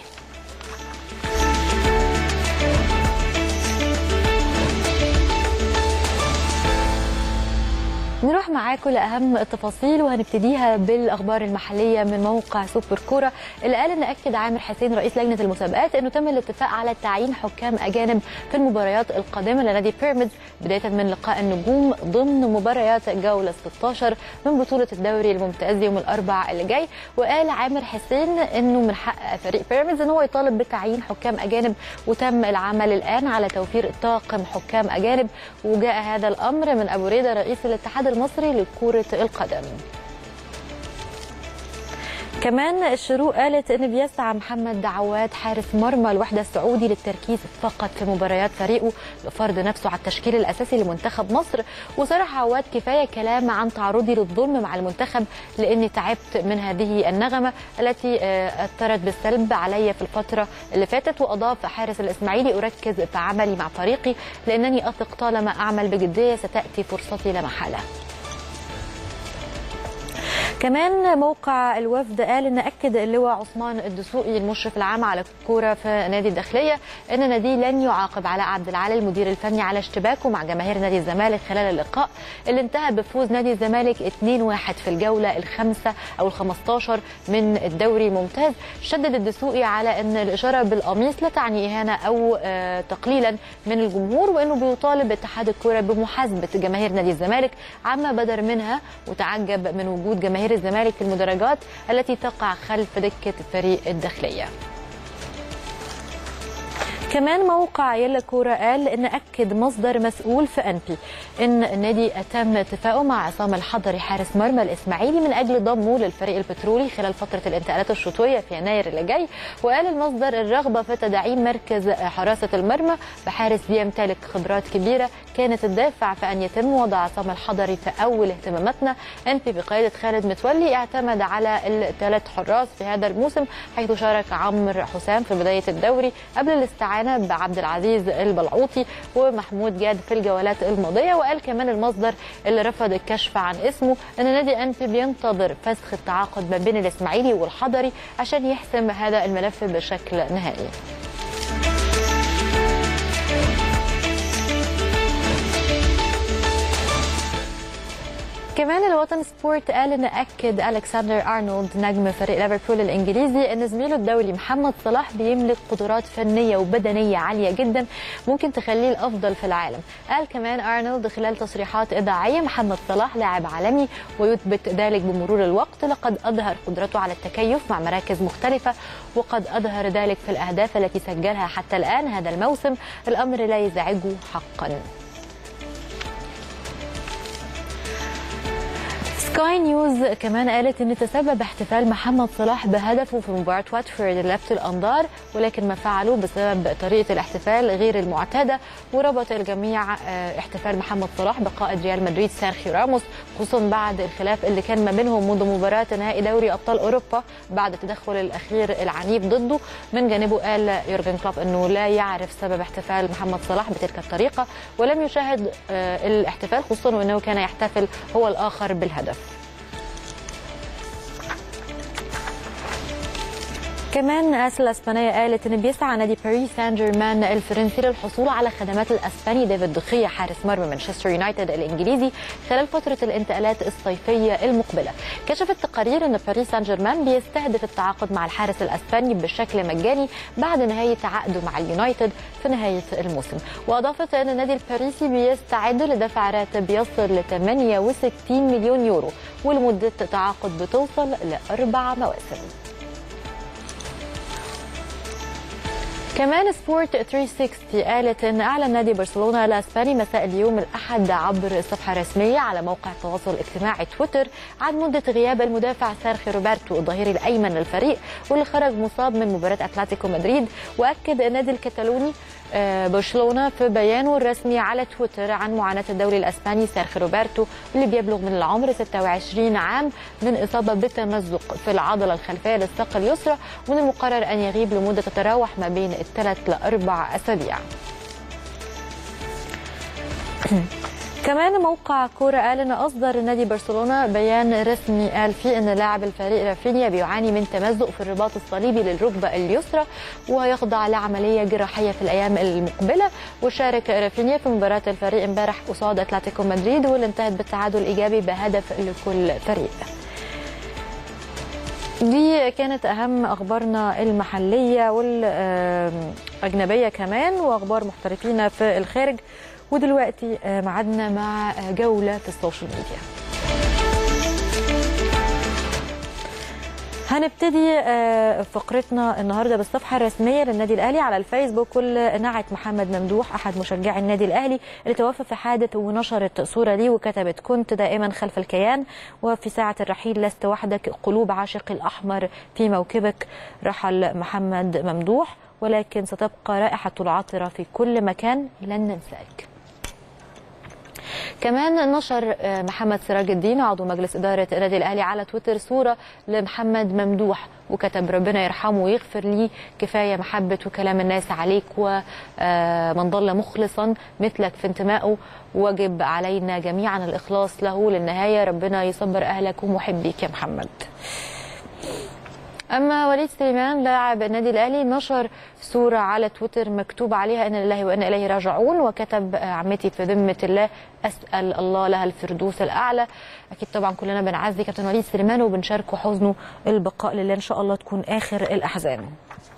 نروح معاكم لاهم التفاصيل وهنبتديها بالاخبار المحليه من موقع سوبر كوره اللي قال ان اكد عامر حسين رئيس لجنه المسابقات انه تم الاتفاق على تعيين حكام اجانب في المباريات القادمه لنادي بيراميدز بدايه من لقاء النجوم ضمن مباريات الجوله 16 من بطوله الدوري الممتاز يوم الاربعاء اللي جاي وقال عامر حسين انه من حق فريق بيراميدز ان هو يطالب بتعيين حكام اجانب وتم العمل الان على توفير طاقم حكام اجانب وجاء هذا الامر من ابو ريده رئيس الاتحاد المصري لكرة القدم كمان الشروق قالت ان بيسعى محمد عواد حارس مرمى الوحده السعودي للتركيز فقط في مباريات فريقه لفرض نفسه على التشكيل الاساسي لمنتخب مصر وصرح عواد كفايه كلام عن تعرضي للظلم مع المنتخب لاني تعبت من هذه النغمه التي اثرت بالسلب علي في الفتره اللي فاتت واضاف حارس الاسماعيلي اركز في عملي مع فريقي لانني اثق طالما اعمل بجديه ستاتي فرصتي لا محاله كمان موقع الوفد قال ان اكد اللواء عثمان الدسوقي المشرف العام على الكوره في نادي الداخليه ان ناديه لن يعاقب علاء عبد العال المدير الفني على اشتباكه مع جماهير نادي الزمالك خلال اللقاء اللي انتهى بفوز نادي الزمالك 2-1 في الجوله الخامسه او ال15 من الدوري الممتاز شدد الدسوقي على ان الاشاره بالقميص لا تعني اهانه او آه تقليلا من الجمهور وانه بيطالب اتحاد الكوره بمحاسبه جماهير نادي الزمالك عما بدر منها وتعجب من وجود جماهير الزمالك في المدرجات التي تقع خلف دكة فريق الداخلية كمان موقع يلا كورة قال ان اكد مصدر مسؤول في انبي ان النادي تم اتفاقه مع عصام الحضري حارس مرمى الاسماعيلي من اجل ضمه للفريق البترولي خلال فتره الانتقالات الشتويه في يناير اللي جاي وقال المصدر الرغبه في تدعيم مركز حراسه المرمى بحارس بيمتلك خبرات كبيره كانت الدافع في ان يتم وضع عصام الحضري في اول اهتماماتنا انبي بقياده خالد متولي اعتمد على الثلاث حراس في هذا الموسم حيث شارك عمرو حسام في بدايه الدوري قبل الاستعانه بعبد العزيز البلعوطي ومحمود جاد في الجولات الماضيه وقال كمان المصدر اللي رفض الكشف عن اسمه ان نادي انبي بينتظر فسخ التعاقد ما بين الاسماعيلي والحضري عشان يحسم هذا الملف بشكل نهائي كمان الوطن سبورت قال ان اكد الكسندر ارنولد نجم فريق ليفربول الانجليزي ان زميله الدولي محمد صلاح بيملك قدرات فنيه وبدنيه عاليه جدا ممكن تخليه الافضل في العالم قال كمان ارنولد خلال تصريحات اذاعيه محمد صلاح لاعب عالمي ويثبت ذلك بمرور الوقت لقد اظهر قدرته على التكيف مع مراكز مختلفه وقد اظهر ذلك في الاهداف التي سجلها حتى الان هذا الموسم الامر لا يزعجه حقا سكاي نيوز كمان قالت ان تسبب احتفال محمد صلاح بهدفه في مباراه واتفورد لفت الانظار ولكن ما فعلوا بسبب طريقه الاحتفال غير المعتاده وربط الجميع آه، احتفال محمد صلاح بقائد ريال مدريد سيرخيو راموس خصوصا بعد الخلاف اللي كان ما بينهم منذ مباراه نهائي دوري ابطال اوروبا بعد التدخل الاخير العنيف ضده من جانبه قال يورجن كلوب انه لا يعرف سبب احتفال محمد صلاح بتلك الطريقه ولم يشاهد آه، الاحتفال خصوصا وانه كان يحتفل هو الاخر بالهدف كمان آسل الاسبانيه قالت ان بيسعى نادي باريس سان جيرمان الفرنسي للحصول على خدمات الاسباني ديفيد دخيا حارس مرمى مانشستر يونايتد الانجليزي خلال فتره الانتقالات الصيفيه المقبله. كشفت تقارير ان باريس سان جيرمان بيستهدف التعاقد مع الحارس الاسباني بشكل مجاني بعد نهايه عقده مع اليونايتد في نهايه الموسم. واضافت ان النادي الباريسي بيستعد لدفع راتب يصل ل 68 مليون يورو ولمده تعاقد بتوصل لاربع مواسم. كمان سبورت 360 قالت ان اعلن نادي برشلونه الاسباني مساء اليوم الاحد عبر الصفحه الرسميه على موقع التواصل الاجتماعي تويتر عن مده غياب المدافع سيرخي روبرتو الظهير الايمن للفريق واللي خرج مصاب من مباراه اتلتيكو مدريد واكد النادي الكتالوني آه، برشلونه في بيانه الرسمي على تويتر عن معاناه الدوري الاسباني سيرخي روبرتو اللي بيبلغ من العمر 26 عام من اصابه بتمزق في العضله الخلفيه للساق اليسرى ومن المقرر ان يغيب لمده تتراوح ما بين الثلاث لاربع اسابيع. كمان موقع كورة قال ان اصدر نادي برشلونه بيان رسمي قال فيه ان لاعب الفريق رافينيا بيعاني من تمزق في الرباط الصليبي للركبه اليسرى وهيخضع لعمليه جراحيه في الايام المقبله وشارك رافينيا في مباراه الفريق امبارح قصاد اتلتيكو مدريد واللي انتهت بالتعادل الايجابي بهدف لكل فريق. دي كانت اهم اخبارنا المحليه والاجنبيه كمان واخبار محترفين في الخارج ودلوقتي آه، ميعادنا مع آه، جوله في السوشيال ميديا هنبتدي آه، فقرتنا النهارده بالصفحه الرسميه للنادي الاهلي على الفيسبوك واللي نعت محمد ممدوح احد مشجعي النادي الاهلي اللي توفى في حادث ونشرت صوره ليه وكتبت كنت دائما خلف الكيان وفي ساعه الرحيل لست وحدك قلوب عاشق الاحمر في موكبك رحل محمد ممدوح ولكن ستبقى رائحه العطره في كل مكان لن ننساك كمان نشر آه، محمد سراج الدين عضو مجلس إدارة النادي الأهلي على تويتر صورة لمحمد ممدوح وكتب ربنا يرحمه ويغفر لي كفاية محبة وكلام الناس عليك ومن ضل مخلصا مثلك في انتمائه وجب علينا جميعا الإخلاص له للنهاية ربنا يصبر أهلك ومحبيك يا محمد اما وليد سليمان لاعب النادي الاهلي نشر صوره على تويتر مكتوب عليها ان لله وانا اليه راجعون وكتب آه، عمتي في ذمه الله اسال الله لها الفردوس الاعلى اكيد طبعا كلنا بنعزي كابتن وليد سليمان وبنشاركه حزنه البقاء لله ان شاء الله تكون اخر الاحزان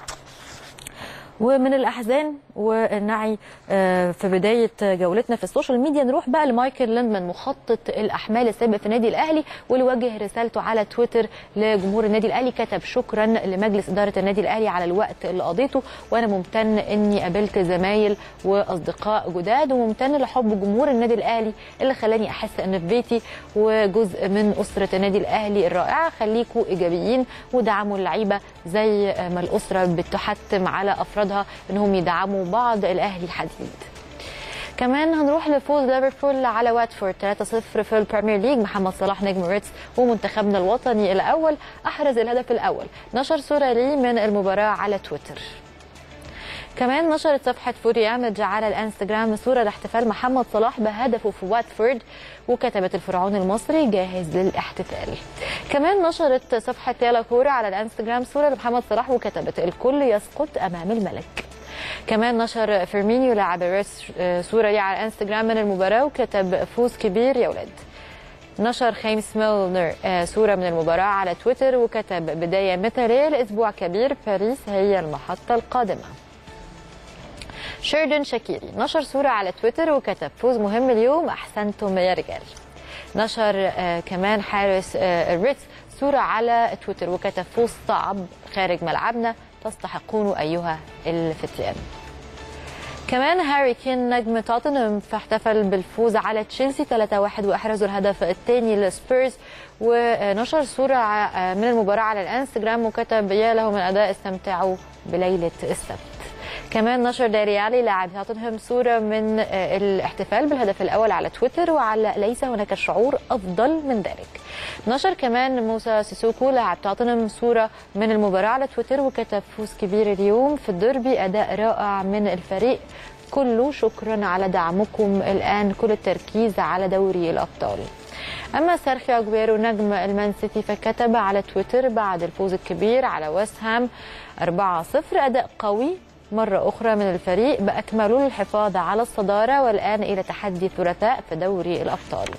ومن الاحزان والنعي آه، في بدايه جولتنا في السوشيال ميديا نروح بقى لمايكل ليندمان مخطط الاحمال السابق في النادي الاهلي واللي وجه رسالته على تويتر لجمهور النادي الاهلي كتب شكرا لمجلس اداره النادي الاهلي على الوقت اللي قضيته وانا ممتن اني قابلت زمايل واصدقاء جداد وممتن لحب جمهور النادي الاهلي اللي خلاني احس ان في بيتي وجزء من اسره النادي الاهلي الرائعه خليكوا ايجابيين ودعموا اللعيبه زي ما الاسره بتحتم على افرادها انهم يدعموا بعض الاهلي حديد كمان هنروح لفوز ليفربول على واتفورد 3-0 في البريمير ليج محمد صلاح نجم ريتس ومنتخبنا الوطني الاول احرز الهدف الاول نشر صوره ليه من المباراه على تويتر كمان نشرت صفحة فوري ايمج على الانستجرام صورة لاحتفال محمد صلاح بهدفه في واتفورد وكتبت الفرعون المصري جاهز للاحتفال. كمان نشرت صفحة تيلا كورة على الانستجرام صورة لمحمد صلاح وكتبت الكل يسقط امام الملك. كمان نشر فيرمينيو لاعب الريس آه، صورة ليه على الانستجرام من المباراة وكتب فوز كبير يا ولاد. نشر خيمس ميلنر آه، صورة من المباراة على تويتر وكتب بداية مثالية لأسبوع كبير باريس هي المحطة القادمة. شيردن شاكيري نشر صورة على تويتر وكتب فوز مهم اليوم أحسنتم يا رجال نشر آه كمان حارس آه الريتس صورة على تويتر وكتب فوز صعب خارج ملعبنا تستحقون أيها الفتيان كمان هاري كين نجم توتنهام فاحتفل بالفوز على تشيلسي 3-1 واحرزوا الهدف الثاني للسبيرز ونشر صورة من المباراة على الانستجرام وكتب يا له من اداء استمتعوا بليلة السبت كمان نشر داريالي لاعب توتنهام صورة من الاحتفال بالهدف الأول على تويتر وعلى ليس هناك شعور أفضل من ذلك نشر كمان موسى سيسوكو لاعب توتنهام صورة من المباراة على تويتر وكتب فوز كبير اليوم في الدربي أداء رائع من الفريق كله شكرا على دعمكم الآن كل التركيز على دوري الأبطال اما سيرخيو اجويرو نجم المان سيتي فكتب على تويتر بعد الفوز الكبير على ويست هام 4-0 اداء قوي مرة أخرى من الفريق بأكمله للحفاظ على الصدارة والآن إلى تحدي الثلاثاء في دوري الأبطال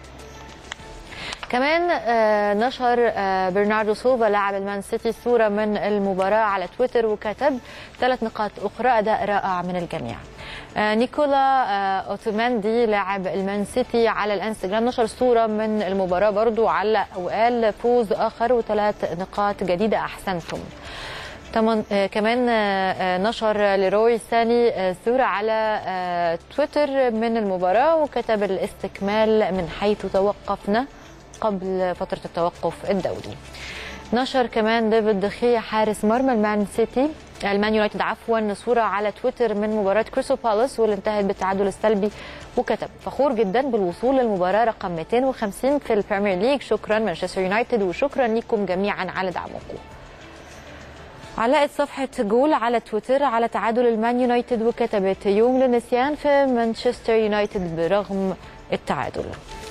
كمان نشر برناردو سوفا لاعب المان سيتي صورة من المباراة على تويتر وكتب ثلاث نقاط أخرى أداء رائع من الجميع نيكولا اوتوماندي لاعب المان سيتي على الانستجرام نشر صوره من المباراه برضو علق وقال فوز اخر وثلاث نقاط جديده احسنتم طبعا كمان نشر لروي ساني صورة على تويتر من المباراة وكتب الاستكمال من حيث توقفنا قبل فترة التوقف الدولي نشر كمان ديفيد دخيا حارس مرمى المان سيتي المان يونايتد عفوا صورة على تويتر من مباراة كريستال بالاس واللي انتهت بالتعادل السلبي وكتب فخور جدا بالوصول للمباراة رقم 250 في البريمير ليج شكرا مانشستر يونايتد وشكرا لكم جميعا على دعمكم علقت صفحة جول على تويتر على تعادل المان يونايتد وكتبت يوم للنسيان في مانشستر يونايتد برغم التعادل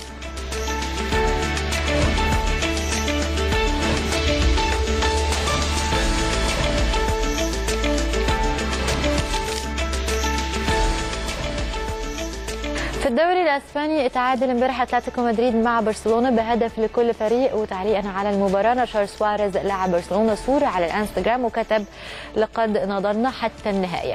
في الدوري الاسباني اتعادل امبارح اتلتيكو مدريد مع برشلونه بهدف لكل فريق وتعليقا على المباراه نشر سواريز لاعب برشلونه صوره على الانستجرام وكتب لقد نضلنا حتى النهايه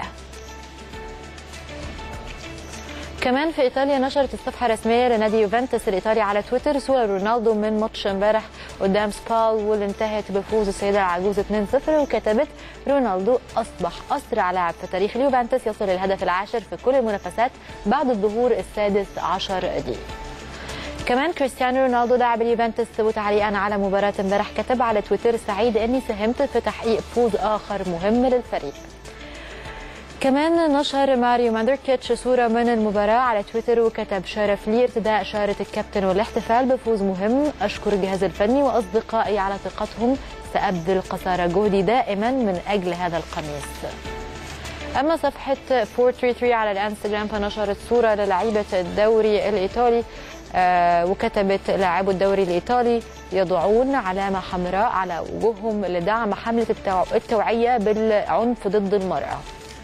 كمان في ايطاليا نشرت الصفحه الرسميه لنادي يوفنتوس الايطالي على تويتر صوره رونالدو من ماتش امبارح قدام سبال واللي انتهت بفوز السيده العجوز 2-0 وكتبت رونالدو اصبح اسرع لاعب في تاريخ اليوفنتوس يصل الهدف العاشر في كل المنافسات بعد الظهور السادس عشر دي كمان كريستيانو رونالدو لاعب اليوفنتوس وتعليقا على مباراه امبارح كتب على تويتر سعيد اني ساهمت في تحقيق فوز اخر مهم للفريق كمان نشر ماريو ماندركيتش صورة من المباراة على تويتر وكتب شرف لي ارتداء شارة الكابتن والاحتفال بفوز مهم أشكر الجهاز الفني وأصدقائي على ثقتهم سأبذل قصارى جهدي دائما من أجل هذا القميص أما صفحة 433 على الانستجرام فنشرت صورة للعيبة الدوري الإيطالي آه وكتبت لاعبو الدوري الإيطالي يضعون علامة حمراء على وجوههم لدعم حملة التوعية بالعنف ضد المرأة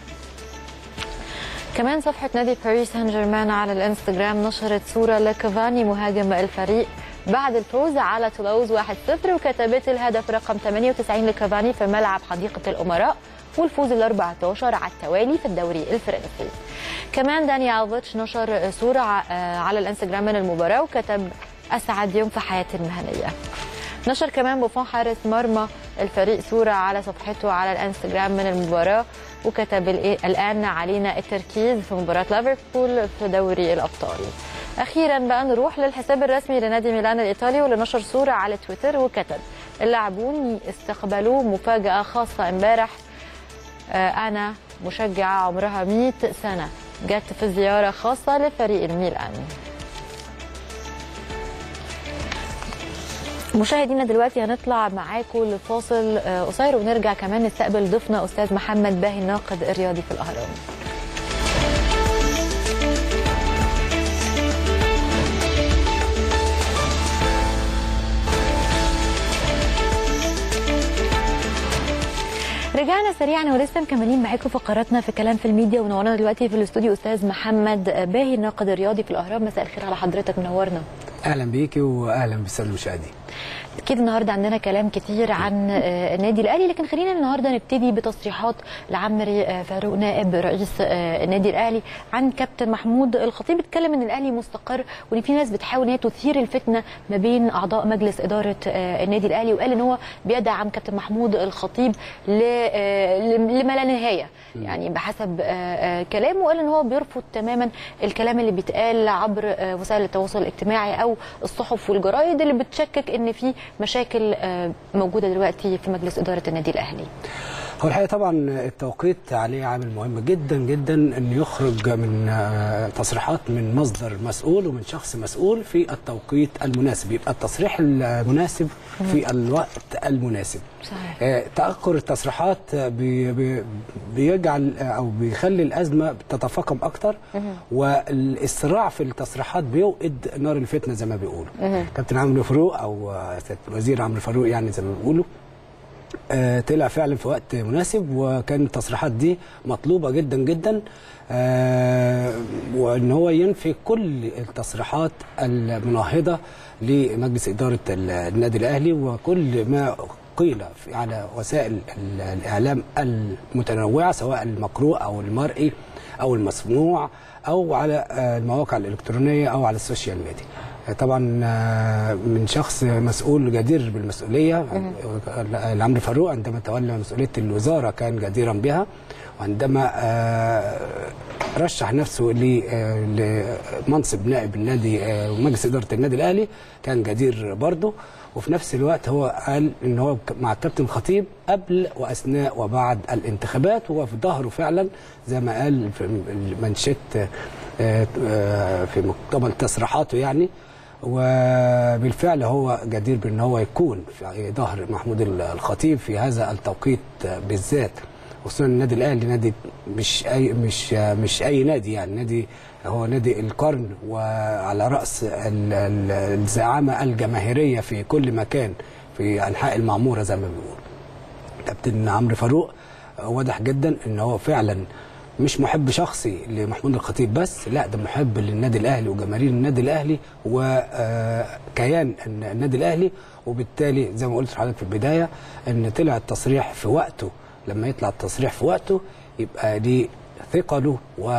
كمان صفحة نادي باريس سان جيرمان على الانستجرام نشرت صورة لكافاني مهاجم الفريق بعد الفوز على تولوز 1-0 وكتبت الهدف رقم 98 لكافاني في ملعب حديقة الأمراء والفوز ال 14 على التوالي في الدوري الفرنسي. كمان داني الفيتش نشر صورة على الانستجرام من المباراة وكتب أسعد يوم في حياتي المهنية. نشر كمان بوفون حارس مرمى الفريق صورة على صفحته على الانستجرام من المباراة وكتب الآن علينا التركيز في مباراة ليفربول في دوري الأبطال أخيرا بقى نروح للحساب الرسمي لنادي ميلان الإيطالي واللي نشر صورة على تويتر وكتب اللاعبون استقبلوا مفاجأة خاصة امبارح أنا مشجعة عمرها 100 سنة جت في زيارة خاصة لفريق الميلان مشاهدينا دلوقتي هنطلع معاكم لفاصل قصير ونرجع كمان نستقبل ضيفنا استاذ محمد باهي الناقد الرياضي في الاهرام رجعنا سريعا ولسه مكملين معاكم فقراتنا في كلام في الميديا ونورنا دلوقتي في الاستوديو استاذ محمد باهي الناقد الرياضي في الاهرام مساء الخير على حضرتك منورنا اهلا بيكي واهلا بالساده المشاهدين اكيد النهارده عندنا كلام كتير عن النادي الاهلي لكن خلينا النهارده نبتدي بتصريحات لعمري فاروق نائب رئيس النادي الاهلي عن كابتن محمود الخطيب اتكلم ان الاهلي مستقر وان في ناس بتحاول ان هي تثير الفتنه ما بين اعضاء مجلس اداره النادي الاهلي وقال ان هو بيدعم كابتن محمود الخطيب لما لا نهايه يعني بحسب آه، آه، كلامه قال ان هو بيرفض تماما الكلام اللي بيتقال عبر آه، وسائل التواصل الاجتماعي او الصحف والجرايد اللي بتشكك ان في مشاكل آه، موجوده دلوقتي في مجلس اداره النادي الاهلي هو الحقيقه طبعا التوقيت عليه عامل مهم جدا جدا ان يخرج من آه، تصريحات من مصدر مسؤول ومن شخص مسؤول في التوقيت المناسب يبقى التصريح المناسب في الوقت المناسب صحيح آه، تاخر التصريحات آه، بي بي بيجعل آه، او بيخلي الازمه تتفاقم اكتر والاسراع في التصريحات بيوقد نار الفتنه زي ما بيقولوا كابتن عمرو فاروق او آه، سيادة الوزير عمرو فاروق يعني زي ما بيقولوا آه، طلع فعلا في وقت مناسب وكان التصريحات دي مطلوبه جدا جدا آه، وان هو ينفي كل التصريحات المناهضه لمجلس اداره ال- النادي الاهلي وكل ما قيل في- على وسائل ال- الاعلام المتنوعه سواء المقروء او المرئي او المسموع او على آه، المواقع الالكترونيه او على السوشيال ميديا طبعا آه، من شخص مسؤول جدير بالمسؤوليه آه، عمرو فاروق عندما تولى مسؤوليه الوزاره كان جديرا بها وعندما آه، رشح نفسه ل- آه، لمنصب نائب النادي آه، ومجلس اداره النادي الاهلي كان جدير برضه وفي نفس الوقت هو قال ان هو ك- مع الكابتن خطيب قبل واثناء وبعد الانتخابات وهو في ظهره فعلا زي ما قال في منشط آه، آه، في مقتبل تصريحاته يعني وبالفعل هو جدير بان هو يكون في ظهر محمود الخطيب في هذا التوقيت بالذات خصوصا النادي الاهلي نادي مش اي مش مش اي نادي يعني نادي هو نادي القرن وعلى راس ال- ال- الزعامه الجماهيريه في كل مكان في انحاء المعموره زي ما بيقولوا كابتن عمرو فاروق واضح جدا ان هو فعلا مش محب شخصي لمحمود الخطيب بس لا ده محب للنادي الاهلي وجماهير النادي الاهلي وكيان النادي الاهلي وبالتالي زي ما قلت لحضرتك في البدايه ان طلع التصريح في وقته لما يطلع التصريح في وقته يبقى دي ثقله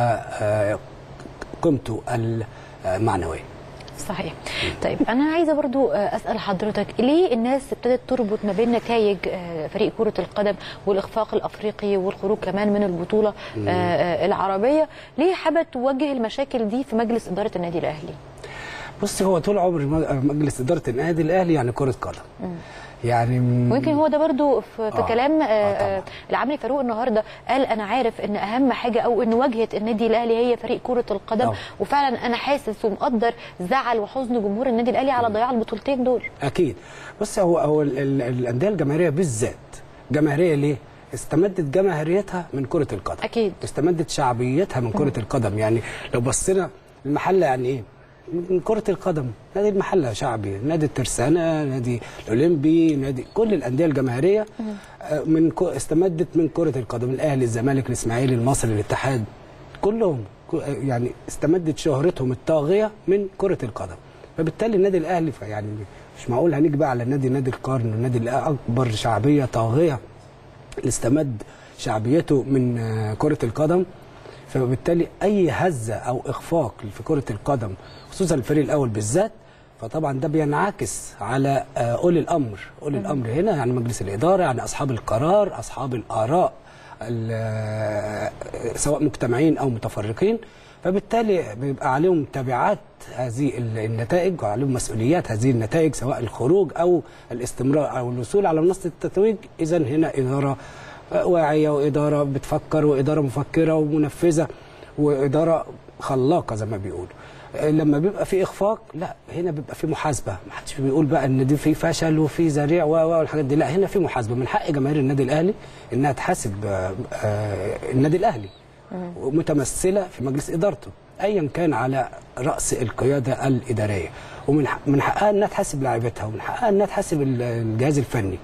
وقيمته المعنويه صحيح طيب انا عايزه برضو آه، اسال حضرتك ليه الناس ابتدت تربط ما بين نتائج آه، فريق كره القدم والاخفاق الافريقي والخروج كمان من البطوله آه، آه، العربيه ليه حابه توجه المشاكل دي في مجلس اداره النادي الاهلي بص هو طول عمر مجلس اداره النادي الاهلي يعني كره قدم يعني ويمكن هو ده برضو في, في آه. كلام آه، آه آه العمري فاروق النهارده قال انا عارف ان اهم حاجه او ان واجهه النادي الاهلي هي فريق كره القدم آه. وفعلا انا حاسس ومقدر زعل وحزن جمهور النادي الاهلي على ضياع البطولتين دول اكيد بص هو هو ال- ال- الانديه الجماهيريه بالذات جماهيريه ليه؟ استمدت جماهيريتها من كره القدم اكيد استمدت شعبيتها من كره القدم يعني لو بصينا المحله يعني ايه؟ من كرة القدم نادي المحلة شعبي نادي الترسانة نادي الأولمبي نادي كل الأندية الجماهيرية آه، من كو- استمدت من كرة القدم الأهلي الزمالك الإسماعيلي المصري الاتحاد كلهم كو- آه، يعني استمدت شهرتهم الطاغية من كرة القدم فبالتالي النادي الأهلي يعني مش معقول هنيجي بقى على نادي نادي القرن والنادي الأكبر شعبية طاغية اللي استمد شعبيته من آه، كرة القدم فبالتالي اي هزه او اخفاق في كره القدم خصوصا الفريق الاول بالذات فطبعا ده بينعكس على آه، اولي الامر اولي الامر هنا يعني مجلس الاداره يعني اصحاب القرار اصحاب الاراء ال- آه، سواء مجتمعين او متفرقين فبالتالي بيبقى عليهم تبعات هذه ال- النتائج وعليهم مسؤوليات هذه النتائج سواء الخروج او الاستمرار او الوصول على منصه التتويج اذا هنا اداره واعيه واداره بتفكر واداره مفكره ومنفذه واداره خلاقه زي ما بيقولوا لما بيبقى في اخفاق لا هنا بيبقى في محاسبه ما حدش بيقول بقى ان دي في فشل وفي ذريع و- و- والحاجات دي لا هنا في محاسبه من حق جماهير النادي الاهلي انها تحاسب آه، آه، النادي الاهلي متمثله في مجلس ادارته ايا كان على راس القياده الاداريه ومن حق- من حقها انها تحاسب لاعبتها ومن حقها انها تحاسب ال- الجهاز الفني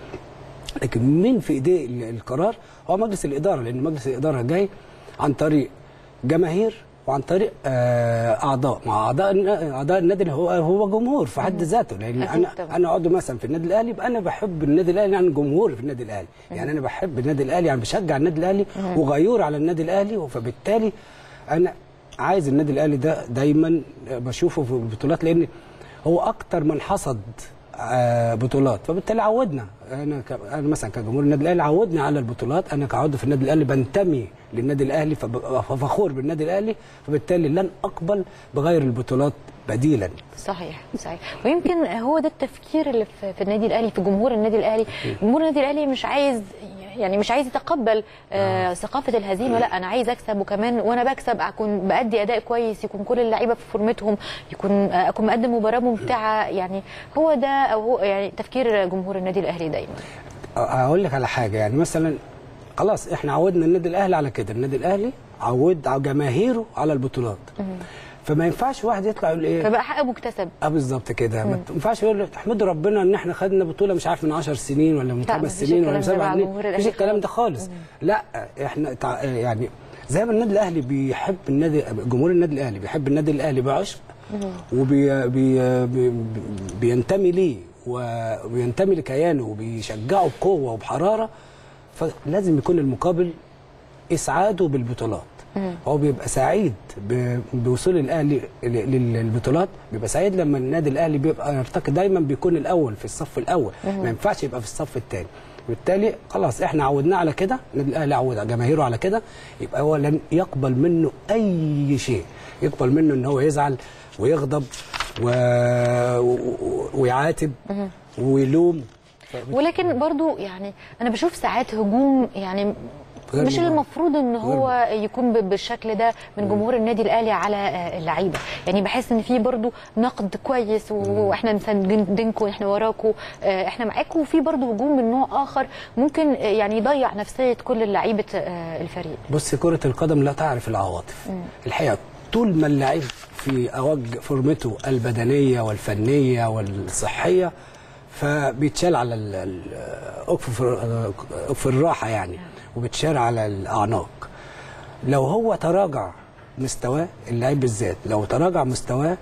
لكن مين في ايديه ال- القرار هو مجلس الاداره لان مجلس الاداره جاي عن طريق جماهير وعن طريق آه، اعضاء مع اعضاء الن- اعضاء النادي اللي هو هو جمهور في حد ذاته لان أكيد انا طبعاً. انا عضو مثلا في النادي الاهلي يبقى انا بحب النادي الاهلي يعني جمهور في النادي الاهلي يعني انا بحب النادي الاهلي يعني بشجع النادي الاهلي وغيور على النادي الاهلي فبالتالي انا عايز النادي الاهلي ده دايما بشوفه في البطولات لان هو اكتر من حصد آه، بطولات فبالتالي عودنا انا ك... انا مثلا كجمهور النادي الاهلي عودني على البطولات انا كعضو في النادي الاهلي بنتمي للنادي الاهلي فببقى فخور بالنادي الاهلي فبالتالي لن اقبل بغير البطولات بديلا صحيح صحيح ويمكن هو ده التفكير اللي في, في النادي الاهلي في جمهور النادي الاهلي جمهور النادي الاهلي مش عايز يعني مش عايز يتقبل آه ثقافه الهزيمه لا انا عايز اكسب وكمان وانا بكسب اكون بادي اداء كويس يكون كل اللعيبه في فورمتهم يكون آه اكون مقدم مباراه ممتعه يعني هو ده او هو يعني تفكير جمهور النادي الاهلي دايما اقول لك على حاجه يعني مثلا خلاص احنا عودنا النادي الاهلي على كده النادي الاهلي عود على جماهيره على البطولات فما ينفعش واحد يطلع يقول ايه فبقى حق مكتسب اه بالظبط كده ما ينفعش يقول احمدوا ربنا ان احنا خدنا بطوله مش عارف من 10 سنين ولا من لا، خمس مفيش سنين ولا من الكلام ده سبع مع سنين جمهور مفيش الأهلي الكلام ده خالص. خالص لا احنا تع... يعني زي ما النادي الاهلي بيحب النادي جمهور النادي الاهلي بيحب النادي الاهلي بعشق وبي بي بي بينتمي ليه وبينتمي لكيانه وبيشجعه بقوه وبحراره فلازم يكون المقابل اسعاده بالبطولات هو بيبقى سعيد ب- بوصول الاهلي ل- لل- للبطولات بيبقى سعيد لما النادي الاهلي بيبقى يرتقي دايما بيكون الاول في الصف الاول ما ينفعش يبقى في الصف الثاني بالتالي خلاص احنا عودناه على كده النادي الاهلي عود جماهيره على كده يبقى هو لن يقبل منه اي شيء يقبل منه ان هو يزعل ويغضب و... و- ويعاتب ويلوم ولكن برضو يعني انا بشوف ساعات هجوم يعني غير مش مبرر. المفروض ان هو يكون ب- بالشكل ده من جمهور النادي الاهلي على آه، اللعيبه يعني بحس ان في برضو نقد كويس و- واحنا مساندينكم احنا وراكم آه، احنا معاكم وفي برضو هجوم من نوع اخر ممكن آه، يعني يضيع نفسيه كل لعيبه آه، الفريق بص كرة القدم لا تعرف العواطف الحقيقة طول ما اللعيب في أوج فورمته البدنية والفنية والصحية فبيتشال على ال- ال- أكف أكف الراحة يعني وبيتشال على الأعناق لو هو تراجع مستواه اللعيب بالذات لو تراجع مستواه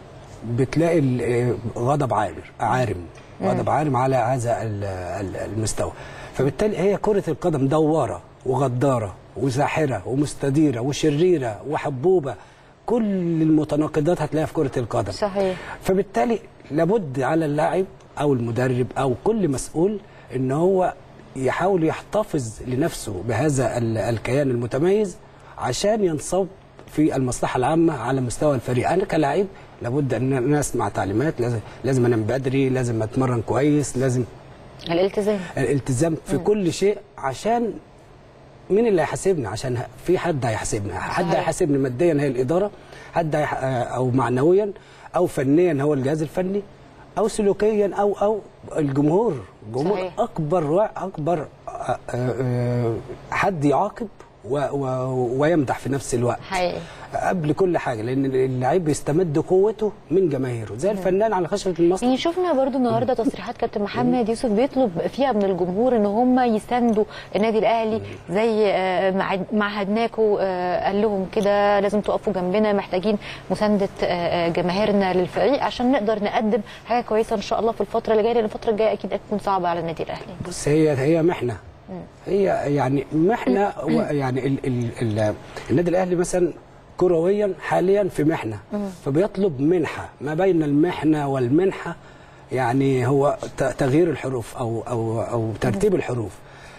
بتلاقي ال- غضب عارم عارم غضب عارم على هذا ال- ال- المستوى فبالتالي هي كرة القدم دوارة وغدارة وساحرة ومستديرة وشريرة وحبوبة كل المتناقضات هتلاقيها في كرة القدم صحيح فبالتالي لابد على اللاعب او المدرب او كل مسؤول ان هو يحاول يحتفظ لنفسه بهذا ال- الكيان المتميز عشان ينصب في المصلحه العامه على مستوى الفريق انا كلاعب لابد ان انا اسمع تعليمات لازم لازم انام بدري لازم اتمرن كويس لازم الالتزام الالتزام في كل شيء عشان مين اللي هيحاسبنا عشان ه- في حد هيحاسبنا حد صحيح. هيحاسبني ماديا هي الاداره حد هيح... او معنويا او فنيا هو الجهاز الفني او سلوكيا او او الجمهور الجمهور صحيح. اكبر و... اكبر آه، آه، حد يعاقب و... و... ويمدح في نفس الوقت حقيقي قبل كل حاجه لان اللعيب بيستمد قوته من جماهيره زي الفنان على خشبه المسرح يعني شفنا برضو النهارده تصريحات كابتن محمد يوسف بيطلب فيها من الجمهور ان هم يساندوا النادي الاهلي زي آه، مع- معهدناكم آه، قال لهم كده لازم تقفوا جنبنا محتاجين مسانده آه، آه، جماهيرنا للفريق عشان نقدر نقدم حاجه كويسه ان شاء الله في الفتره اللي جايه لان الفتره الجايه اكيد هتكون صعبه على النادي الاهلي بص هي هي محنه هي يعني محنه و- يعني ال ال ال النادي الاهلي مثلا كرويا حاليا في محنه فبيطلب منحه ما بين المحنه والمنحه يعني هو ت- تغيير الحروف او او او ترتيب الحروف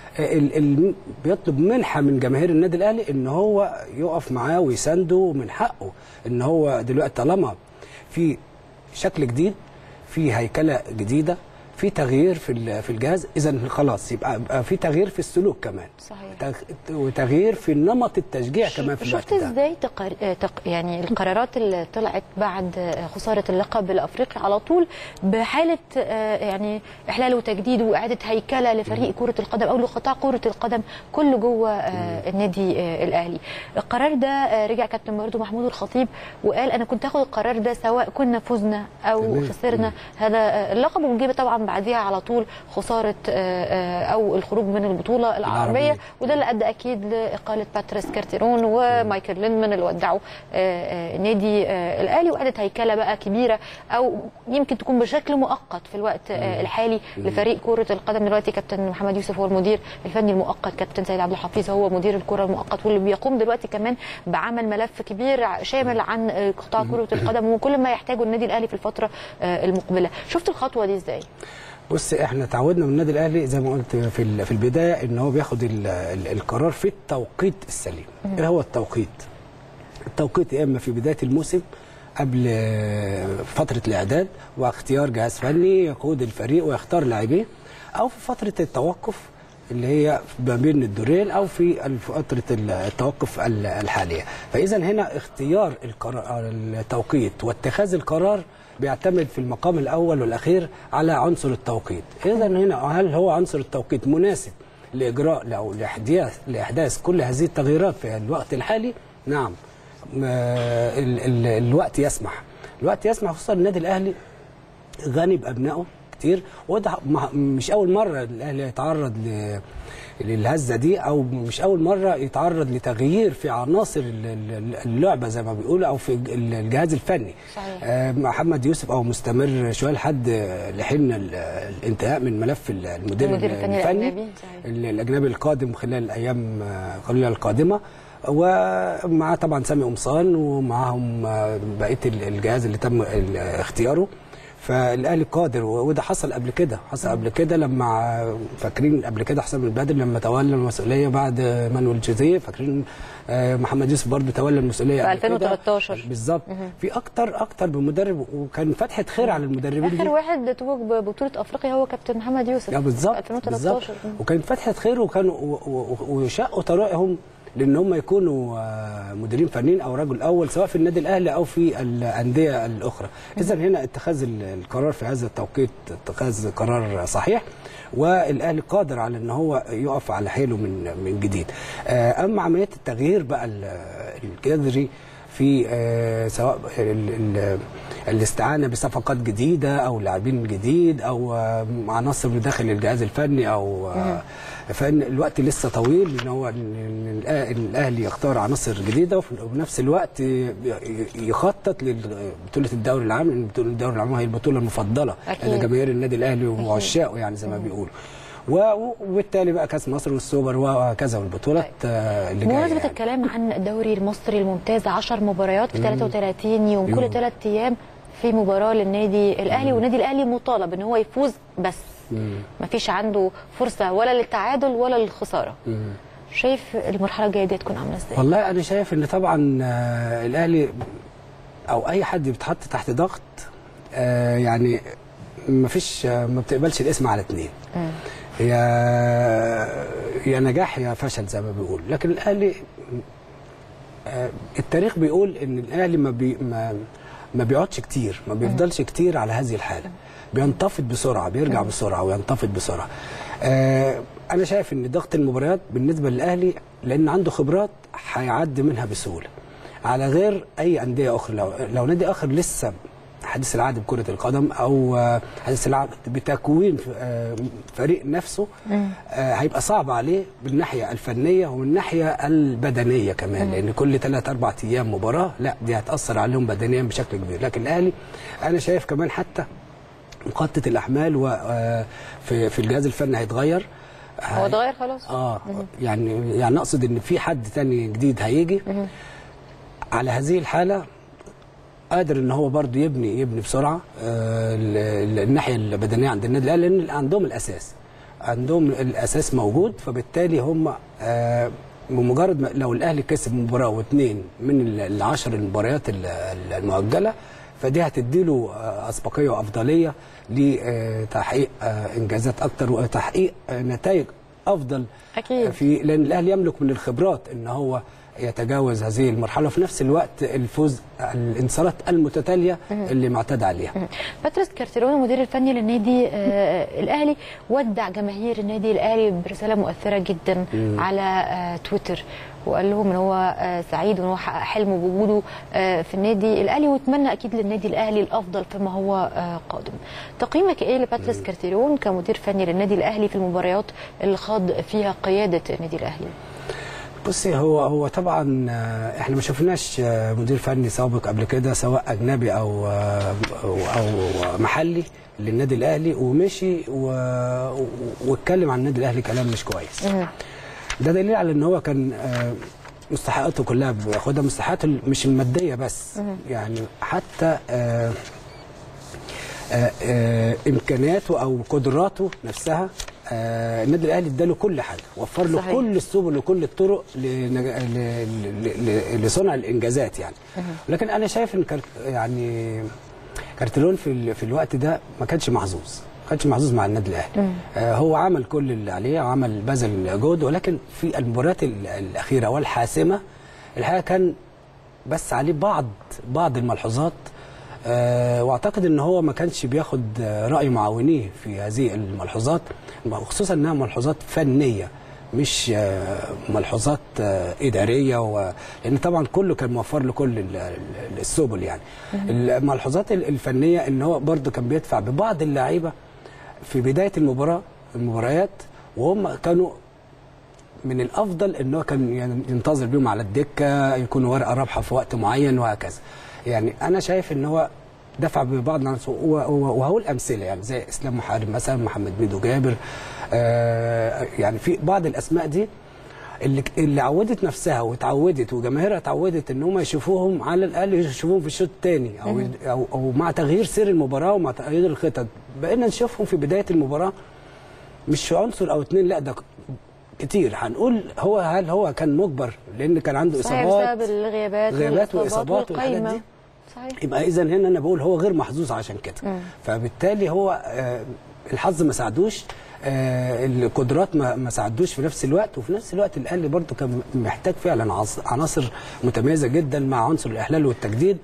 ال ال بيطلب منحه من جماهير النادي الاهلي ان هو يقف معاه ويسانده من حقه ان هو دلوقتي طالما في شكل جديد في هيكله جديده في تغيير في ال- في الجهاز اذا خلاص يبقى, يبقى في تغيير في السلوك كمان صحيح. تغ- وتغيير في نمط التشجيع كمان في الوقت شفت ده ازاي تقر... آه، تق... يعني القرارات اللي طلعت بعد آه، خساره اللقب الافريقي على طول بحاله آه، يعني احلال وتجديد واعاده هيكله لفريق كره القدم او لقطاع كره القدم كله جوه آه، النادي آه، الاهلي القرار ده آه، رجع كابتن برضو محمود الخطيب وقال انا كنت هاخد القرار ده سواء كنا فزنا او تمام. خسرنا هذا آه، اللقب ونجيب طبعا بعديها على طول خساره آه، آه، او الخروج من البطوله العربيه العربية. وده اللي ادى اكيد لاقاله باتريس كارتيرون ومايكل لينمان اللي ودعوا آه، آه، نادي آه، الاهلي وادت هيكله بقى كبيره او يمكن تكون بشكل مؤقت في الوقت آه، الحالي لفريق كره القدم دلوقتي كابتن محمد يوسف هو المدير الفني المؤقت كابتن سيد عبد الحفيظ هو مدير الكره المؤقت واللي بيقوم دلوقتي كمان بعمل ملف كبير شامل عن آه، قطاع كره القدم وكل ما يحتاجه النادي الاهلي في الفتره آه، المقبله شفت الخطوه دي ازاي بص احنا تعودنا من النادي الاهلي زي ما قلت في ال- في البدايه ان هو بياخد ال- ال- القرار في التوقيت السليم ايه هو التوقيت التوقيت يا اما في بدايه الموسم قبل آه، فتره الاعداد واختيار جهاز فني يقود الفريق ويختار لاعبيه او في فتره التوقف اللي هي ما بين الدورين او في فتره التوقف ال- الحاليه فاذا هنا اختيار القرار التوقيت واتخاذ القرار بيعتمد في المقام الاول والاخير على عنصر التوقيت اذا هنا هل هو عنصر التوقيت مناسب لاجراء او لاحداث لاحداث كل هذه التغييرات في الوقت الحالي نعم ما- ال ال الوقت يسمح الوقت يسمح خصوصا النادي الاهلي غني بابنائه كتير وده مع- مش اول مره الاهلي يتعرض ل للهزه دي او مش اول مره يتعرض لتغيير في عناصر ال- ال- اللعبه زي ما بيقولوا او في الج- الجهاز الفني صحيح. آه، محمد يوسف او مستمر شويه لحد لحين ال- الانتهاء من ملف ال- المدير, المدير الفني الأجنبي، صحيح. ال- الاجنبي القادم خلال الايام آه، قليله القادمه ومعاه طبعا سامي قمصان ومعاهم آه، بقيه ال- الجهاز اللي تم ال- اختياره فالاهلي قادر وده حصل قبل كده حصل قبل كده لما فاكرين قبل كده حسام البدر لما تولى المسؤوليه بعد مانويل جوزيه فاكرين آه، محمد يوسف برضه تولى المسؤوليه في قبل كده. 2013. بالظبط في اكتر اكتر من مدرب وكان فتحه خير على المدربين اخر دي واحد توج ببطوله افريقيا هو كابتن محمد يوسف اه بالظبط في بالظبط 2013 وكانت فتحه خير وكانوا و- و- وشقوا طريقهم لان هم يكونوا آه، مديرين فنيين او رجل اول سواء في النادي الاهلي او في الانديه الاخرى اذا هنا اتخاذ ال- القرار في هذا التوقيت اتخاذ قرار صحيح والاهلي قادر على ان هو يقف على حيله من من جديد آه، اما عمليه التغيير بقى ال- الجذري في آه، سواء ال- ال- الاستعانه بصفقات جديده او لاعبين جديد او آه، عناصر داخل الجهاز الفني او آه، فان الوقت لسه طويل ان هو إن- إن الأ- الاهلي يختار عناصر جديده وفي نفس الوقت ي- يخطط لبطوله الدوري العام لان بطوله الدوري العام هي البطوله المفضله أكيد. لدى جماهير النادي الاهلي وعشاقه يعني زي ما بيقولوا و- وبالتالي بقى كاس مصر والسوبر وهكذا والبطولات آه، اللي جايه بمناسبة يعني. الكلام عن الدوري المصري الممتاز 10 مباريات في 33 يوم كل يوم. ثلاث ايام في مباراة للنادي الأهلي والنادي الأهلي مطالب إن هو يفوز بس مفيش عنده فرصة ولا للتعادل ولا للخسارة شايف المرحلة الجاية دي هتكون عاملة ازاي؟ والله انا شايف ان طبعا آه، الاهلي او اي حد بيتحط تحت ضغط آه، يعني ما فيش ما بتقبلش الاسم على اتنين يا يا نجاح يا فشل زي ما بيقول لكن الاهلي آه، التاريخ بيقول ان الاهلي ما بي ما ما بيقعدش كتير ما بيفضلش كتير على هذه الحاله بينتفض بسرعه بيرجع بسرعه وينتفض بسرعه آه انا شايف ان ضغط المباريات بالنسبه للاهلي لان عنده خبرات هيعدي منها بسهوله على غير اي انديه اخرى لو, لو نادي اخر لسه حديث العهد بكره القدم او آه، حديث العهد بتكوين آه، فريق نفسه آه، هيبقى صعب عليه بالناحيه الفنيه ومن الناحيه البدنيه كمان لان كل ثلاث اربع ايام مباراه لا دي هتاثر عليهم بدنيا بشكل كبير لكن الاهلي انا شايف كمان حتى مخطط الاحمال وفي في الجهاز الفني هيتغير هو اتغير خلاص؟ اه يعني يعني اقصد ان في حد تاني جديد هيجي على هذه الحاله قادر ان هو برضه يبني يبني بسرعه آه ال- ال- الناحيه البدنيه عند النادي الاهلي لان عندهم الاساس عندهم الاساس موجود فبالتالي هم آه بمجرد ما لو الاهلي كسب مباراه واثنين من ال- العشر المباريات ال- ال- المؤجله فدي هتديله آه، اسبقيه وافضليه لتحقيق آه، انجازات اكتر وتحقيق آه، نتائج افضل أكيد. في لان الاهلي يملك من الخبرات ان هو يتجاوز هذه المرحله وفي نفس الوقت الفوز الانتصارات المتتاليه اللي معتاد عليها باتريس كارتيرون المدير الفني للنادي آه الاهلي ودع جماهير النادي الاهلي برساله مؤثره جدا على آه تويتر وقال لهم ان هو آه، سعيد وان هو حقق حلمه بوجوده آه، في النادي الاهلي واتمنى اكيد للنادي الاهلي الافضل فيما هو آه، قادم تقييمك ايه لباتريس كارتيرون كمدير فني للنادي الاهلي في المباريات اللي خاض فيها قياده النادي الاهلي بصي هو هو طبعا آه، احنا ما شفناش آه، مدير فني سابق قبل كده سواء اجنبي او آه، او أو محلي للنادي الاهلي ومشي و- و- واتكلم عن النادي الاهلي كلام مش كويس ده دليل على ان هو كان آه، مستحقاته كلها بياخدها مستحقاته مش الماديه بس يعني حتى آه، آه، آه، امكانياته او قدراته نفسها آه، النادي الاهلي اداله كل حاجه وفر له صحيح. كل السبل وكل الطرق لنج- ل- ل- ل- لصنع الانجازات يعني لكن انا شايف ان كارت يعني كارتلون في ال- في الوقت ده ما كانش محظوظ ما كانش محظوظ مع النادي الاهلي آه هو عمل كل اللي عليه وعمل بذل جهد ولكن في المباريات ال- الاخيره والحاسمه الحقيقه كان بس عليه بعض بعض الملحوظات آه واعتقد ان هو ما كانش بياخد آه، راي معاونيه في هذه الملحوظات خصوصا انها ملحوظات فنيه مش آه، ملحوظات آه، اداريه و... لان طبعا كله كان موفر له كل ال- ال- السبل يعني الملحوظات ال- الفنيه ان هو برضه كان بيدفع ببعض اللعيبه في بدايه المباراه المباريات وهم كانوا من الافضل ان هو كان يعني ينتظر بيهم على الدكه يكونوا ورقه رابحه في وقت معين وهكذا يعني انا شايف ان هو دفع ببعض العناصر و- و- وهقول امثله يعني زي اسلام محارب مثلا محمد ميدو جابر آه يعني في بعض الاسماء دي اللي اللي عودت نفسها واتعودت وجماهيرها اتعودت ان هم يشوفوهم على الاقل يشوفوهم في الشوط الثاني او او او مع تغيير سير المباراه ومع تغيير الخطط بقينا نشوفهم في بدايه المباراه مش عنصر او اتنين لا ده كتير هنقول هو هل هو كان مجبر لان كان عنده صحيح اصابات بسبب الغيابات غيابات والإصابات وإصابات والحاجات والقايمة. دي. صحيح يبقى اذا هنا انا بقول هو غير محظوظ عشان كده فبالتالي هو آه، الحظ ما ساعدوش آه، القدرات ما ما ساعدوش في نفس الوقت وفي نفس الوقت الاهلي برضو كان محتاج فعلا عص- عناصر متميزه جدا مع عنصر الاحلال والتجديد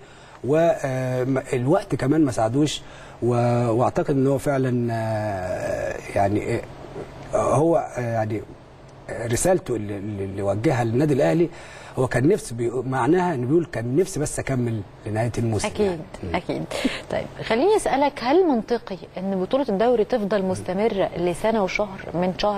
والوقت كمان ما ساعدوش و- واعتقد ان هو فعلا آه، يعني آه، هو آه، يعني رسالته اللي, اللي وجهها للنادي الاهلي هو كان نفسه بي... معناها انه بيقول كان نفسي بس اكمل لنهايه الموسم اكيد يعني. اكيد طيب خليني اسالك هل منطقي ان بطوله الدوري تفضل مستمره لسنه وشهر من شهر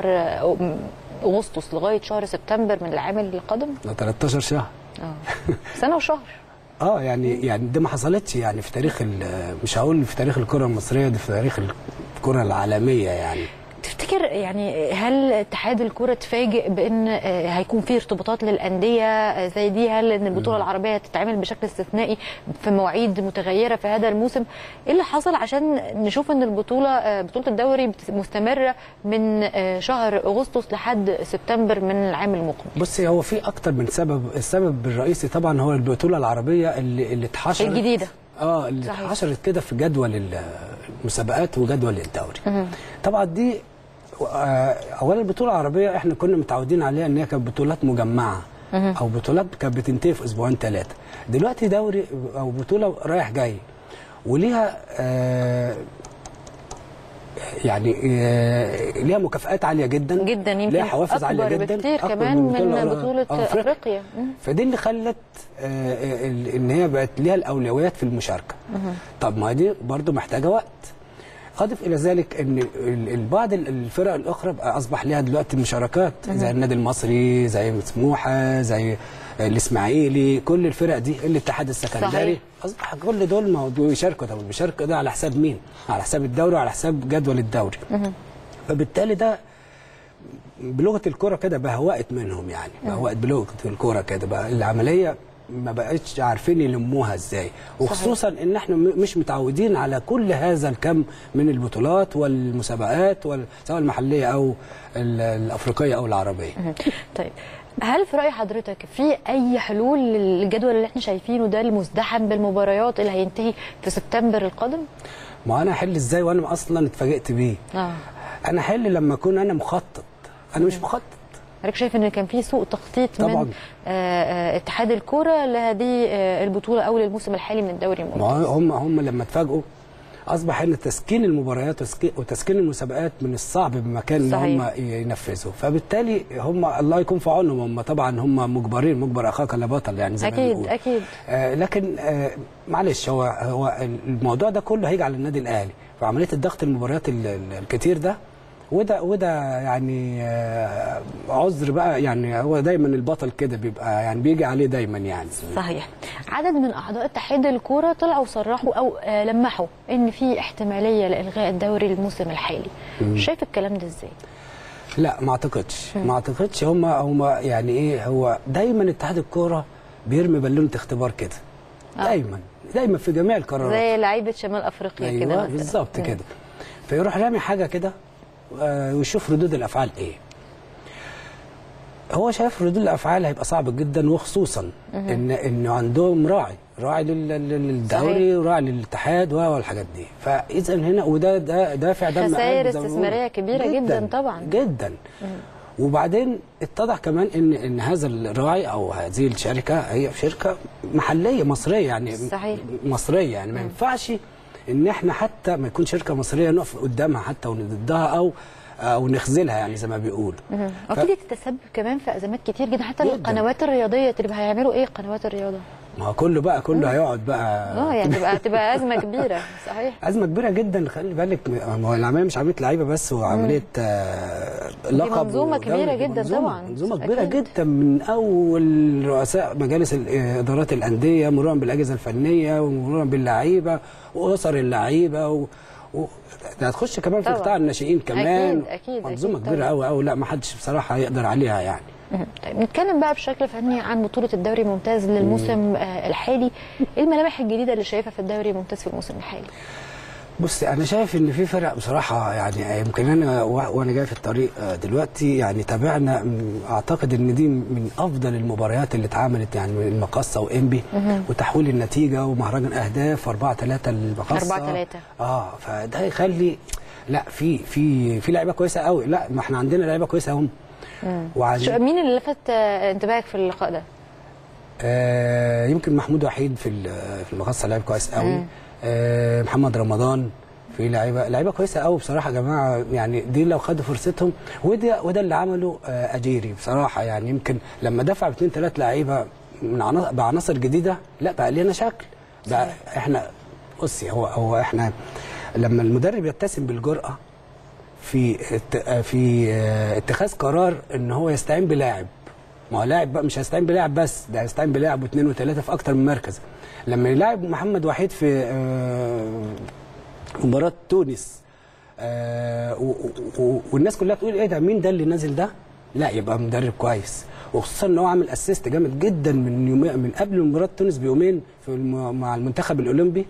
اغسطس لغايه شهر سبتمبر من العام القادم ده 13 شهر اه سنه وشهر اه يعني يعني ده ما حصلتش يعني في تاريخ ال- مش هقول في تاريخ الكره المصريه ده في تاريخ الكره العالميه يعني تفتكر يعني هل اتحاد الكرة اتفاجئ بان آه، هيكون في ارتباطات للانديه آه، زي دي هل ان البطوله العربيه هتتعمل بشكل استثنائي في مواعيد متغيره في هذا الموسم ايه اللي حصل عشان نشوف ان البطوله آه، بطوله الدوري بت- مستمره من آه، شهر اغسطس لحد سبتمبر من العام المقبل بصي هو في اكتر من سبب السبب الرئيسي طبعا هو البطوله العربيه اللي اللي اتحشرت الجديده اه اللي صحيح. اتحشرت كده في جدول المسابقات وجدول الدوري طبعا دي آه، اولا البطوله العربيه احنا كنا متعودين عليها ان هي كانت بطولات مجمعه او بطولات كانت بتنتهي في اسبوعين ثلاثه دلوقتي دوري او بطوله رايح جاي وليها آه يعني آه ليها مكافآت عاليه جدا جدا يمكن ليها حوافز عاليه اكبر جدا بكتير أكبر كمان من بطولة- بطوله آه، افريقيا مم. فدي اللي خلت آه، آه، ال- ان هي بقت ليها الاولويات في المشاركه طب ما دي برضو محتاجه وقت اضف الى ذلك ان ال- ال- بعض ال- الفرق الاخرى بقى اصبح ليها دلوقتي مشاركات زي النادي المصري زي سموحه زي الاسماعيلي كل الفرق دي الاتحاد السكندري صحيح. اصبح كل دول موضوع يشاركوا طب بيشاركوا ده على حساب مين؟ على حساب الدوري وعلى حساب جدول الدوري فبالتالي ده بلغه الكوره كده بهوقت منهم يعني بهوقت بلغه الكوره كده بقى العمليه ما بقتش عارفين يلموها ازاي وخصوصا ان احنا م- مش متعودين على كل هذا الكم من البطولات والمسابقات وال- سواء المحليه او ال- الافريقيه او العربيه طيب هل في رأي حضرتك في أي حلول للجدول اللي احنا شايفينه ده المزدحم بالمباريات اللي هينتهي في سبتمبر القادم؟ ما انا احل ازاي وانا اصلا اتفاجئت بيه اه انا احل لما اكون انا مخطط انا مش مخطط حضرتك شايف ان كان في سوء تخطيط طبعاً. من آه، آه، اتحاد الكرة لهذه آه، البطولة أو للموسم الحالي من الدوري ما الممتاز هو هم هم لما اتفاجئوا اصبح ان تسكين المباريات وتسكي- وتسكين المسابقات من الصعب بمكان ان صحيح. هم ينفذوا فبالتالي هم الله يكون في عونهم هم طبعا هم مجبرين مجبر اخاك لا بطل يعني زي ما اكيد بيقولوا. اكيد آه لكن آه معلش هو هو الموضوع ده كله هيجي على النادي الاهلي فعمليه الضغط المباريات ال- ال- الكتير ده وده وده يعني آه عذر بقى يعني هو دايما البطل كده بيبقى يعني بيجي عليه دايما يعني صحيح عدد من اعضاء اتحاد الكوره طلعوا وصرحوا او آه، لمحوا ان في احتماليه لالغاء الدوري الموسم الحالي شايف الكلام ده ازاي لا ما اعتقدش ما اعتقدش هم هم يعني ايه هو دايما اتحاد الكوره بيرمي بالونه اختبار كده دايما دايما في جميع القرارات زي لعيبه شمال افريقيا كده ايوه مثلا بالظبط مم. كده فيروح رامي حاجه كده آه، ويشوف ردود الافعال ايه هو شايف ردود الافعال هيبقى صعب جدا وخصوصا ان انه عندهم راعي راعي لل- لل- للدوري وراعي للاتحاد والحاجات دي فاذا هنا وده ده دافع دم خسائر قلب زي ما استثمارية بيقولوا. كبيرة جداً طبعاً. جدا وبعدين اتضح كمان ان ان هذا الراعي او هذه الشركه هي شركه محليه مصريه يعني صحيح. مصريه يعني ما ينفعش ان احنا حتى ما يكون شركه مصريه نقف قدامها حتى وندها او او نخذلها يعني زي ما بيقولوا مهم. اكيد تتسبب كمان في ازمات كتير جدا حتى جداً. القنوات الرياضيه تبقى هيعملوا ايه قنوات الرياضه ما هو كله بقى كله هيقعد بقى اه يعني تبقى تبقى ازمه كبيره صحيح ازمه كبيره جدا خلي بالك ما هو العمليه مش عمليه لعيبه بس وعمليه آه لقب منظومة ودوري. كبيرة دي جداً منظومة- طبعاً. منظومه كبيره أكيد. جدا من اول رؤساء مجالس ال- آه، ادارات الانديه مرورا بالاجهزه الفنيه ومرورا باللعيبه واسر اللعيبه و... و... ده هتخش كمان في طبعاً. قطاع الناشئين كمان أكيد، أكيد، منظومه أكيد كبيره طبعاً. قوي قوي لا ما حدش بصراحه يقدر عليها يعني مهم. طيب نتكلم بقى بشكل فني عن بطوله الدوري الممتاز للموسم آه، الحالي ايه الملامح الجديده اللي شايفها في الدوري الممتاز في الموسم الحالي بص انا شايف ان في فرق بصراحه يعني يمكن انا و- وانا جاي في الطريق آه، دلوقتي يعني تابعنا م- اعتقد ان دي من افضل المباريات اللي اتعملت يعني من المقصه وانبي وتحويل النتيجه ومهرجان اهداف 4 3 المقصه 4-3. اه فده يخلي لا في في في لعيبه كويسه قوي لا ما احنا عندنا لعيبه كويسه اهم شو وعايزين مين اللي لفت آه، انتباهك في اللقاء ده آه يمكن محمود وحيد في ال- في المقصه لعيب كويس قوي آه محمد رمضان في لعيبه لعيبه كويسه قوي بصراحه يا جماعه يعني دي لو خدوا فرصتهم وده وده اللي عمله آه اجيري بصراحه يعني يمكن لما دفع باثنين ثلاث لعيبه من عناصر بعناصر جديده لا بقى لنا شكل بقى احنا بصي هو هو احنا لما المدرب يتسم بالجرأه في ات- في آه، اتخاذ قرار ان هو يستعين بلاعب ما هو لاعب بقى مش هيستعين بلاعب بس ده هيستعين بلاعب واثنين وثلاثه في اكتر من مركز لما يلاعب محمد وحيد في آه، مباراه تونس آه، و- و- و- والناس كلها تقول ايه ده مين ده اللي نازل ده لا يبقى مدرب كويس وخصوصا ان هو عامل اسيست جامد جدا من يومين من قبل مباراه تونس بيومين في الم- مع المنتخب الاولمبي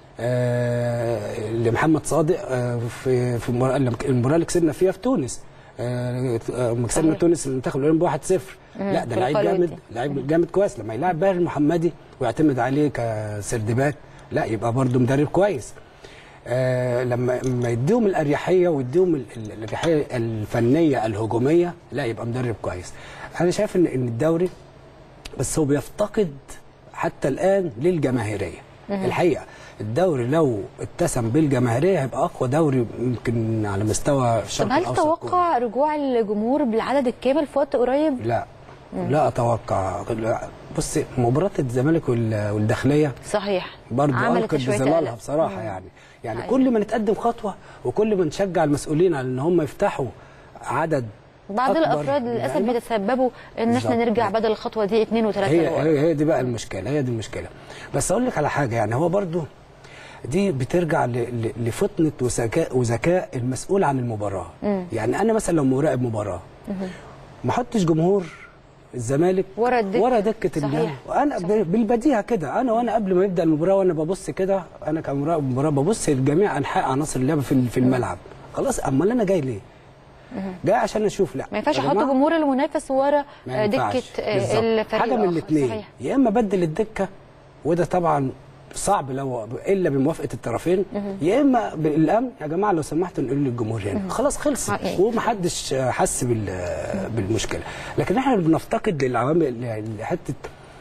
آه، لمحمد صادق آه، في في المباراه المباراه اللي كسبنا فيها في تونس آه، آه، كسبنا صحيح. تونس المنتخب الاولمبي 1-0 لا ده في لعيب اللقاء جامد الودي. لعيب جامد كويس لما يلعب باهر المحمدي ويعتمد عليه كسردباك لا يبقى برده مدرب كويس آه لما لما يديهم الاريحيه ويديهم ال- ال- الاريحيه الفنيه الهجوميه لا يبقى مدرب كويس انا شايف ان ان الدوري بس هو بيفتقد حتى الان للجماهيريه الحقيقه الدوري لو اتسم بالجماهيريه هيبقى اقوى دوري يمكن على مستوى الشرق طب هل الاوسط كله. تتوقع رجوع الجمهور بالعدد الكامل في وقت قريب لا لا اتوقع لا. بص مباراه الزمالك وال- والداخليه صحيح برضه عملت القت شوية بظلالها قلق. بصراحه مم. يعني يعني أيوة. كل ما نتقدم خطوه وكل ما نشجع المسؤولين على ان هم يفتحوا عدد بعض أكبر الافراد للاسف لعيبة. بيتسببوا ان احنا بالظبط. نرجع بدل الخطوه دي اثنين وثلاثه هي لورا هي, هي دي بقى المشكله هي دي المشكله بس اقول لك على حاجه يعني هو برضو دي بترجع ل- ل- لفطنه وذكاء وذكاء المسؤول عن المباراه يعني انا مثلا لو مراقب مباراه ما احطش جمهور الزمالك ورا الدكة. ورا دكه صحيح. الجمهور وانا ب- بالبديهه كده انا وانا قبل ما يبدا المباراه وانا ببص كده انا كمراقب مباراه ببص لجميع انحاء عناصر اللعبه في في الملعب خلاص امال انا جاي ليه؟ جاي عشان اشوف لا ما ينفعش يا احط جماعة، جمهور المنافس ورا ما آه، دكه ينفعش. آه، بالظبط. الفريق حاجه من الآخر. الاثنين صحيح يا اما بدل الدكه وده طبعا صعب لو الا بموافقه الطرفين يا اما بالامن يا جماعه لو سمحتوا نقول للجمهور هنا خلاص خلص حقيقي. ومحدش حس بال- بالمشكله لكن احنا بنفتقد للعوامل لحته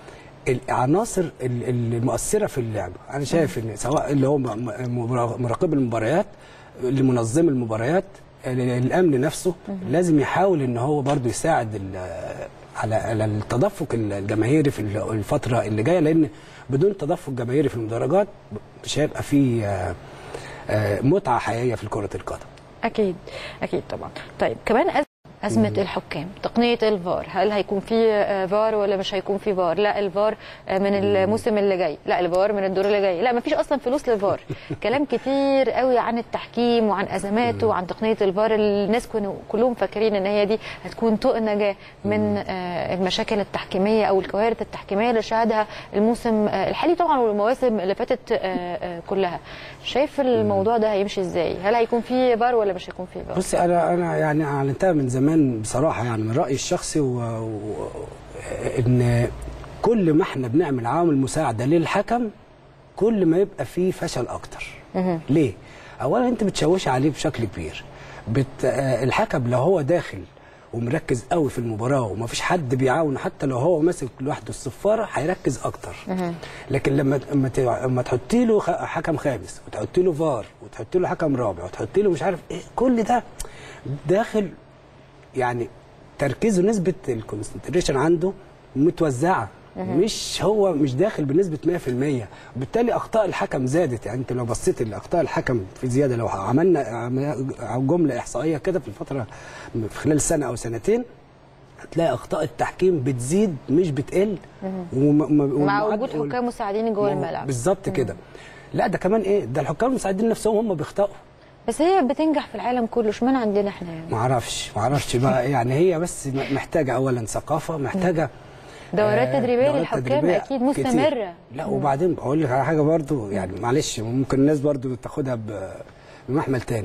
العناصر ال- ال- المؤثره في اللعبه انا شايف ان سواء اللي هو م- م- مراقب المباريات اللي منظم المباريات ال- الامن نفسه لازم يحاول ان هو برضو يساعد ال- على على التدفق الجماهيري في ال- الفتره اللي جايه لان بدون تدفق جماهيري في المدرجات مش هيبقى في آه، آه، متعه حقيقيه في كره القدم اكيد اكيد طبعا طيب كمان أز- أزمة الحكام تقنية الفار هل هيكون في آه، فار ولا مش هيكون في فار لا الفار آه، من الموسم اللي جاي لا الفار من الدور اللي جاي لا مفيش أصلا فلوس للفار كلام كتير قوي عن التحكيم وعن أزماته وعن تقنية الفار الناس كانوا كلهم فاكرين إن هي دي هتكون طوق نجاة من آه، المشاكل التحكيمية أو الكوارث التحكيمية اللي شهدها الموسم آه، الحالي طبعا والمواسم اللي فاتت آه، آه، كلها شايف الموضوع ده هيمشي ازاي هل هيكون في فار ولا مش هيكون في فار بصي انا انا يعني اعلنتها من زمان بصراحه يعني من رايي الشخصي و... و... ان كل ما احنا بنعمل عوامل مساعده للحكم كل ما يبقى فيه فشل اكتر ليه اولا انت بتشوش عليه بشكل كبير بت... آه، الحكم لو هو داخل ومركز قوي في المباراه ومفيش حد بيعاونه حتى لو هو ماسك لوحده الصفاره هيركز اكتر لكن لما لما ت- لما تحطي له خ- حكم خامس وتحطي له فار وتحطي له حكم رابع وتحطي له مش عارف ايه كل ده داخل يعني تركيزه نسبه الكونسنتريشن عنده متوزعه مش هو مش داخل بنسبه 100% وبالتالي اخطاء الحكم زادت يعني انت لو بصيت لاخطاء الحكم في زياده لو عملنا عم- جمله احصائيه كده في الفتره في خلال سنه او سنتين هتلاقي اخطاء التحكيم بتزيد مش بتقل وم- م- مع والمعد- وجود وال- حكام مساعدين جوه ما هو الملعب بالظبط كده لا ده كمان ايه ده الحكام المساعدين نفسهم هم بيخطئوا بس هي بتنجح في العالم كله اشمعنى عندنا احنا يعني ما اعرفش ما اعرفش بقى يعني هي بس محتاجه اولا ثقافه محتاجه دورات آه، تدريبيه دورات للحكام تدريبية اكيد كتير. مستمره لا وبعدين بقول لك على حاجه برضو يعني معلش ممكن الناس برضو تاخدها ب- بمحمل تاني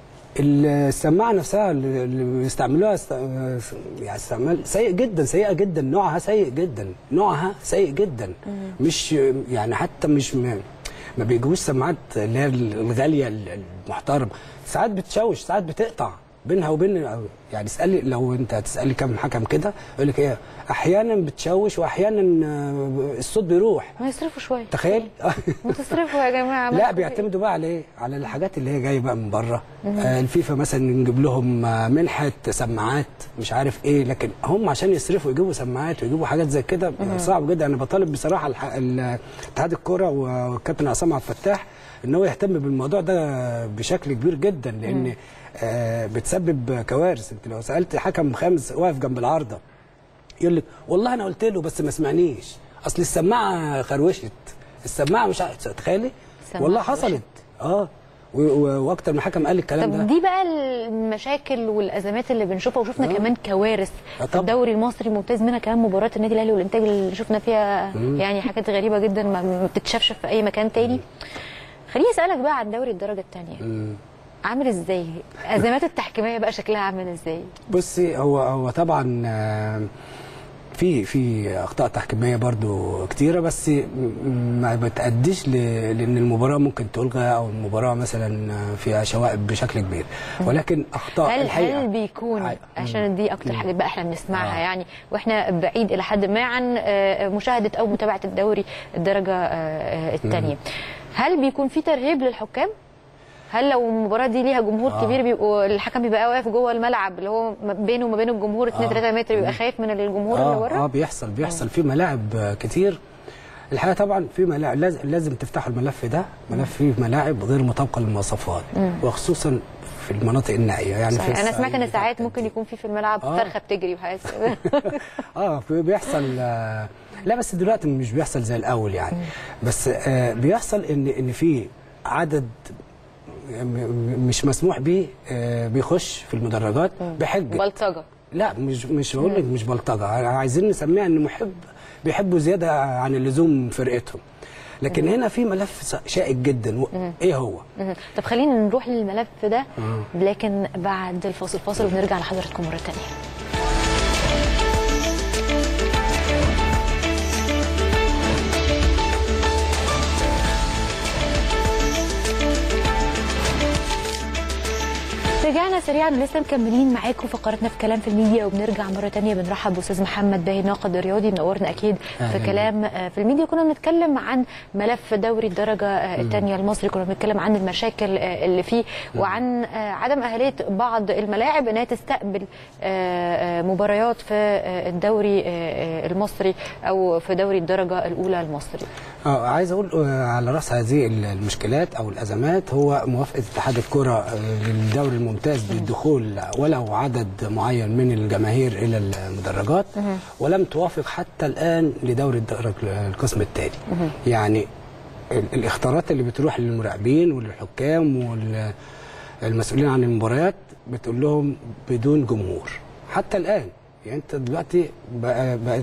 السماعه نفسها اللي اللي بيستعملوها است... يعني استعمال سيء جدا سيئه جدا نوعها سيء جدا نوعها سيء جدا مش يعني حتى مش م... ما بيجيبوش سماعات اللي هي الغاليه المحترمه ساعات بتشوش ساعات بتقطع بينها وبين يعني اسالي لو انت هتسالي كم حكم كده يقول لك ايه احيانا بتشوش واحيانا آه، الصوت بيروح ما يصرفوا شويه تخيل ما تصرفوا يا جماعه لا مالكم بيعتمدوا بقى على ايه؟ على الحاجات اللي هي جايه بقى من بره آه الفيفا مثلا نجيب لهم آه، منحه سماعات مش عارف ايه لكن هم عشان يصرفوا يجيبوا سماعات ويجيبوا حاجات زي كده صعب جدا انا بطالب بصراحه الح- ال- اتحاد الكوره والكابتن عصام عبد الفتاح ان هو يهتم بالموضوع ده بشكل كبير جدا لان آه بتسبب كوارث انت لو سالت حكم خامس واقف جنب العارضه يقول لك والله انا قلت له بس ما سمعنيش اصل السماعه خروشت السماعه مش عارف تخيلي السماعة والله خروشت. حصلت اه و- و- واكتر من حكم قال الكلام طب ده دي بقى المشاكل والازمات اللي بنشوفها وشفنا آه. كمان كوارث آه في طبعا. الدوري المصري ممتاز منها كمان مباراه النادي الاهلي والانتاج اللي شفنا فيها يعني حاجات غريبه جدا ما ما بتتشافش في اي مكان تاني خليني اسالك بقى عن دوري الدرجه الثانيه عامل ازاي ازمات التحكيميه بقى شكلها عامل ازاي بصي هو هو طبعا آه، في في اخطاء تحكيميه برضو كتيره بس م- ما بتاديش ل- لان المباراه ممكن تلغى او المباراه مثلا فيها شوائب بشكل كبير ولكن اخطاء هل الحقيقه هل بيكون حقيقة. عشان دي اكتر حاجه بقى احنا بنسمعها آه. يعني واحنا بعيد الى حد ما عن آه، مشاهده او متابعه الدوري الدرجه الثانيه هل بيكون في ترهيب للحكام هل لو المباراه دي ليها جمهور آه. كبير بيبقوا الحكم بيبقى واقف جوه الملعب اللي هو ما بينه وما بين الجمهور 2 آه. 3 متر بيبقى خايف من الجمهور اللي اه اه بره بيحصل بيحصل في ملاعب آه، كتير الحقيقه طبعا في ملاعب لازم, لازم تفتحوا الملف ده ملف فيه ملاعب غير مطابقه للمواصفات وخصوصا في المناطق النائيه يعني في صحيح. انا سمعت ان الصعيد، ساعات في ممكن يكون في في الملعب آه. فرخه بتجري وحاجات كده. اه في- بيحصل آه، لا بس دلوقتي مش بيحصل زي الاول يعني بس آه بيحصل ان ان في عدد م- م- مش مسموح بيه آه بيخش في المدرجات بحجه بلطجه لا مش مش بقول لك مش بلطجه عايزين نسميها ان محب بيحبوا زياده عن اللزوم فرقتهم لكن هنا في ملف شائك جدا و- ايه هو مهم. طب خلينا نروح للملف ده لكن بعد الفاصل فاصل وبنرجع لحضراتكم مره ثانيه رجعنا سريعا ولسه مكملين معاكم فقرتنا في كلام في الميديا وبنرجع مره تانية بنرحب باستاذ محمد باهي الناقد الرياضي منورنا اكيد في أهلاً. كلام آه، في الميديا كنا بنتكلم عن ملف دوري الدرجه آه، الثانيه المصري كنا بنتكلم عن المشاكل آه، اللي فيه وعن آه، عدم اهليه بعض الملاعب انها تستقبل آه، آه، مباريات في آه، الدوري آه، آه، المصري او في دوري الدرجه الاولى المصري اه عايز اقول آه، على راس هذه المشكلات او الازمات هو موافقه اتحاد الكره آه، للدوري الممتاز بالدخول ولو عدد معين من الجماهير الى المدرجات ولم توافق حتى الان لدوري الدرج القسم الثاني يعني ال- الاختيارات اللي بتروح للمراقبين وللحكام والمسؤولين عن المباريات بتقول لهم بدون جمهور حتى الان يعني انت دلوقتي بقى بقت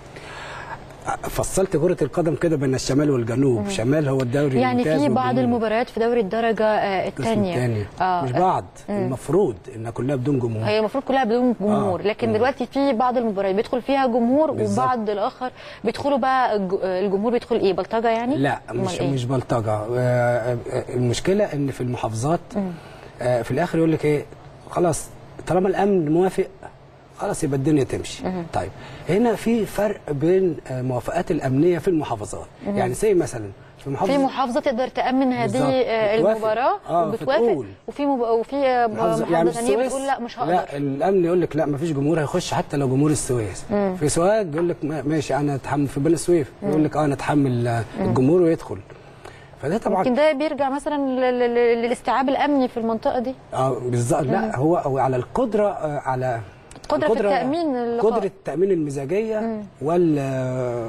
فصلت كرة القدم كده بين الشمال والجنوب، شمال هو الدوري يعني الممتاز في بعض والجمهور. المباريات في دوري الدرجه آه، القسم الثانيه الثاني مش بعض المفروض انها كلها بدون جمهور هي المفروض كلها بدون جمهور آه. لكن مم. دلوقتي في بعض المباريات بيدخل فيها جمهور بالظبط. وبعض الاخر بيدخلوا بقى الج- الجمهور بيدخل ايه بلطجه يعني لا أمال مش إيه؟ مش بلطجه آه، آه، المشكله ان في المحافظات آه، في الاخر يقول لك ايه خلاص طالما الامن موافق خلاص يبقى الدنيا تمشي طيب هنا في فرق بين آه، موافقات الامنيه في المحافظات يعني زي مثلا في محافظه في محافظه تقدر تامن هذه بالظبط. آه، بتوافق. المباراه آه، وبتوافق فتقول. وفي مب... وفي آه، محافظه يعني ثانيه السويس بتقول لا مش هقدر لا الامن يقول لك لا ما فيش جمهور هيخش حتى لو جمهور السويس في سوهاج يقول لك ما- ماشي انا اتحمل في بني سويف يقول لك اه انا اتحمل آه، الجمهور ويدخل فده طبعا يمكن ده بيرجع مثلا ل- ل- ل- للاستيعاب الامني في المنطقه دي اه بالظبط لا هو هو على القدره آه، على القدرة في التأمين اللقاء. قدره التامين المزاجيه وال آه،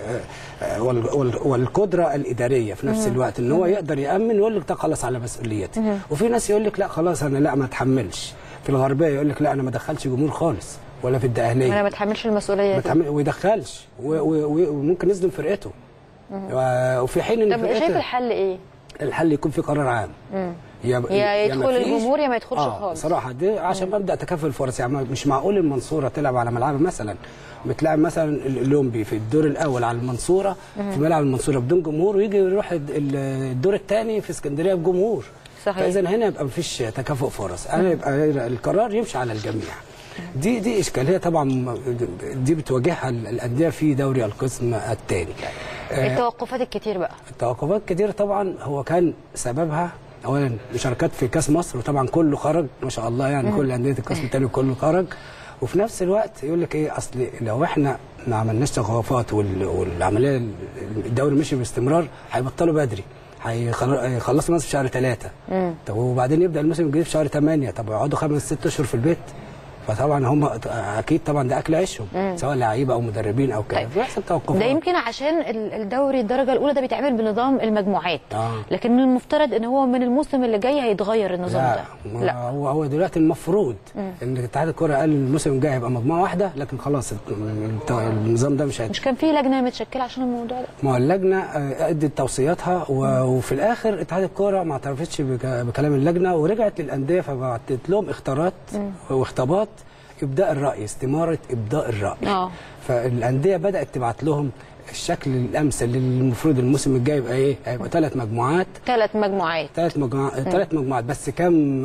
آه، وال- وال- والقدره الاداريه في نفس الوقت ان هو يقدر يامن ويقول لك ده خلاص على مسؤوليتي وفي ناس يقول لك لا خلاص انا لا ما اتحملش في الغربيه يقول لك لا انا ما ادخلش جمهور خالص ولا في الدقهليه انا ما اتحملش المسؤوليه دي بتعمل ويدخلش و- و- و- وممكن يصدم فرقته و- وفي حين ان طب شايف فرقته الحل ايه؟ الحل يكون في قرار عام يا يا يدخل مفيش- الجمهور يا ما يدخلش آه خالص. صراحه دي عشان مبدا تكافؤ الفرص يعني مش معقول المنصوره تلعب على ملعبها مثلا بتلعب مثلا الاولمبي في الدور الاول على المنصوره في ملعب المنصوره بدون جمهور ويجي يروح الد- ال- الدور الثاني في اسكندريه بجمهور صحيح. فاذا هنا يبقى مفيش تكافؤ فرص انا يبقى القرار يمشي على الجميع دي دي اشكاليه طبعا دي بتواجهها الانديه في دوري القسم الثاني التوقفات الكتير بقى التوقفات كتير طبعا هو كان سببها اولا مشاركات في كاس مصر وطبعا كله خرج ما شاء الله يعني كل انديه القسم الثاني كله خرج وفي نفس الوقت يقول لك ايه اصل لو احنا ما عملناش توقفات وال- والعمليه الدوري مشي باستمرار هيبطلوا بدري هيخل- هيخلصوا مثلا في شهر ثلاثة طب وبعدين يبدا الموسم الجديد في شهر ثمانية طب يقعدوا خمس ست اشهر في البيت فطبعا هم اكيد طبعا ده اكل عيشهم سواء لعيبه او مدربين او كده طيب. بيحصل توقفات ده يمكن عشان ال- الدوري الدرجه الاولى ده بيتعمل بنظام المجموعات آه. لكن من المفترض ان هو من الموسم اللي جاي هيتغير النظام لا ده ما هو هو دلوقتي المفروض ان اتحاد الكره قال الموسم الجاي هيبقى مجموعه واحده لكن خلاص الت- النظام ده مش هيت... مش كان في لجنه متشكله عشان الموضوع ده ما هو اللجنه آه، ادت توصياتها و- وفي الاخر اتحاد الكوره ما اعترفتش بك- بكلام اللجنه ورجعت للانديه فبعتت لهم اختارات واختبات ابداء الراي استماره ابداء الراي اه فالانديه بدات تبعت لهم الشكل الامثل اللي المفروض الموسم الجاي يبقى ايه؟ هيبقى ثلاث مجموعات ثلاث مجموعات ثلاث مجموعات ثلاث مجموعات بس كم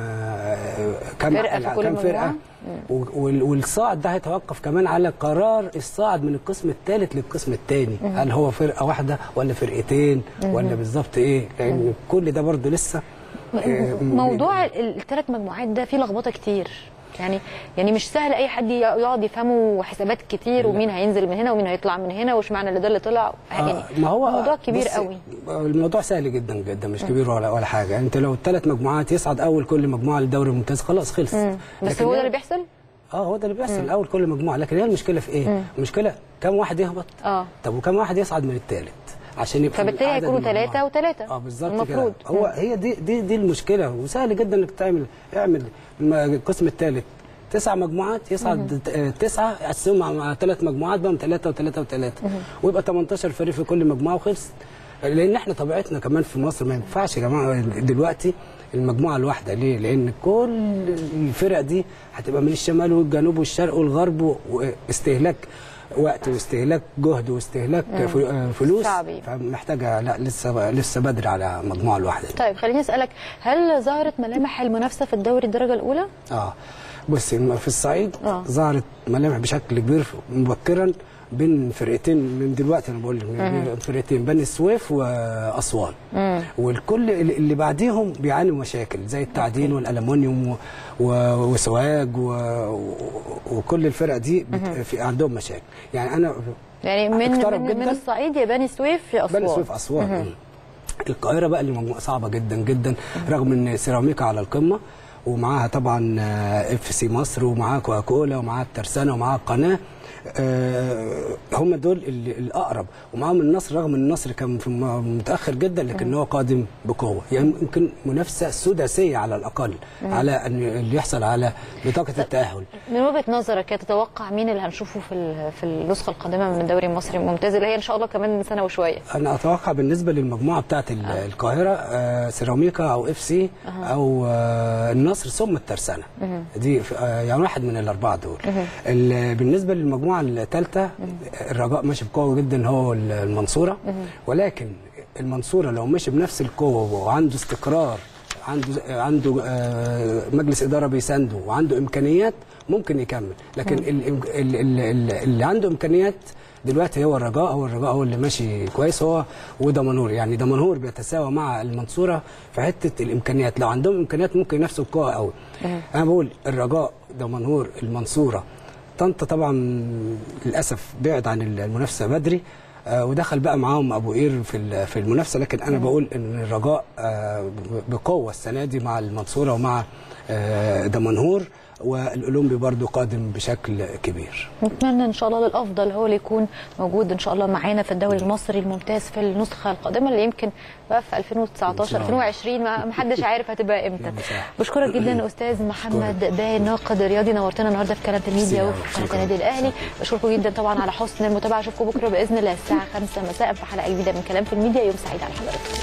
آه، كم فرقة في كل كم فرقه مجموعة؟ و- وال- والصاعد ده هيتوقف كمان على قرار الصاعد من القسم الثالث للقسم الثاني هل هو فرقه واحده ولا فرقتين ولا بالظبط ايه لان كل ده برضه لسه آه، موضوع الثلاث مجموعات ده فيه لخبطه كتير يعني يعني مش سهل اي حد يقعد يفهمه وحسابات كتير ومين هينزل من هنا ومين هيطلع من هنا وش معنى اللي ده اللي طلع يعني آه، ما هو موضوع كبير بصي، قوي الموضوع سهل جدا جدا مش كبير ولا ولا حاجه يعني انت لو الثلاث مجموعات يصعد اول كل مجموعه للدوري الممتاز خلاص خلص بس لكن هو ده هي- اللي بيحصل اه هو ده اللي بيحصل الاول كل مجموعه لكن هي المشكله في ايه؟ المشكله كم واحد يهبط اه طب وكم واحد يصعد من الثالث عشان يبقى فبالتالي عدد هيكونوا المجموعات. ثلاثه وثلاثه اه بالظبط المفروض كده هو هي دي دي دي المشكله وسهل جدا انك تعمل اعمل الم- القسم الثالث تسع مجموعات يصعد آه، تسعه يقسموا مع, مع ثلاث مجموعات بقى ثلاثه وثلاثه وثلاثه ويبقى 18 فريق في كل مجموعه وخلص لان احنا طبيعتنا كمان في مصر ما ينفعش يا جماعه دلوقتي المجموعه الواحده ليه؟ لان كل الفرق دي هتبقى من الشمال والجنوب والشرق والغرب واستهلاك وقت واستهلاك جهد واستهلاك ف- آه، فلوس شعبي. فمحتاجه لا لسه لسه بدري على مجموعه لوحدها طيب خليني اسالك هل ظهرت ملامح المنافسه في الدوري الدرجه الاولى؟ اه بص الم- في الصعيد آه. ظهرت ملامح بشكل كبير مبكرا بين فرقتين من دلوقتي انا بقول لك بين فرقتين بني السويف واسوان والكل اللي اللي بعديهم بيعانوا مشاكل زي التعدين والالومنيوم و- و- وسواج و... و- وكل الفرق دي بت... في عندهم مشاكل يعني انا يعني من اقترب من, من جداً. الصعيد يا بني سويف يا اسوان بني سويف اسوان مم. القاهره بقى اللي مجموعه صعبه جدا جدا رغم ان سيراميكا على القمه ومعاها طبعا اف سي مصر ومعاها كوكولا ومعاها الترسانه ومعاها القناه آه، هم دول اللي الاقرب ومعاهم النصر رغم ان النصر كان في م- متاخر جدا لكن هو قادم بقوه يعني يمكن منافسه سداسيه على الاقل على ان اللي يحصل على بطاقه التاهل من وجهه نظرك يا تتوقع مين اللي هنشوفه في ال- في النسخه القادمه من الدوري المصري الممتاز اللي هي ان شاء الله كمان سنه وشويه انا اتوقع بالنسبه للمجموعه بتاعه ال- القاهره آه، سيراميكا او اف سي او آه، النصر ثم الترسانه دي ف- آه، يعني واحد من الاربعه دول ال- بالنسبه للمجموعه الثالثه الرجاء ماشي بقوه جدا هو ال- المنصوره ولكن المنصوره لو ماشي بنفس القوه وعنده استقرار عنده عنده آه، مجلس اداره بيسانده وعنده امكانيات ممكن يكمل لكن ال- ال- ال- ال- اللي عنده امكانيات دلوقتي هو الرجاء هو الرجاء هو اللي ماشي كويس هو ودمنهور يعني دمنهور بيتساوى مع المنصوره في حته الامكانيات لو عندهم امكانيات ممكن ينافسوا القوه قوي انا بقول الرجاء دمنهور المنصوره طنطا طبعا للاسف بعد عن المنافسه بدري آه، ودخل بقى معاهم ابو قير في ال- في المنافسه لكن انا بقول ان الرجاء آه، ب- بقوه السنه دي مع المنصوره ومع آه، دمنهور والاولمبي برضو قادم بشكل كبير نتمنى ان شاء الله للافضل هو اللي يكون موجود ان شاء الله معانا في الدوري المصري الممتاز في النسخه القادمه اللي يمكن بقى في 2019 2020 ما ما حدش عارف هتبقى امتى بشكرك جدا استاذ محمد باي ناقد رياضي نورتنا النهارده في قناه الميديا وفي قناه النادي الاهلي بشكركم جدا طبعا على حسن المتابعه اشوفكم بكره باذن الله الساعه 5 مساء في حلقه جديده من كلام في الميديا يوم سعيد على حضراتكم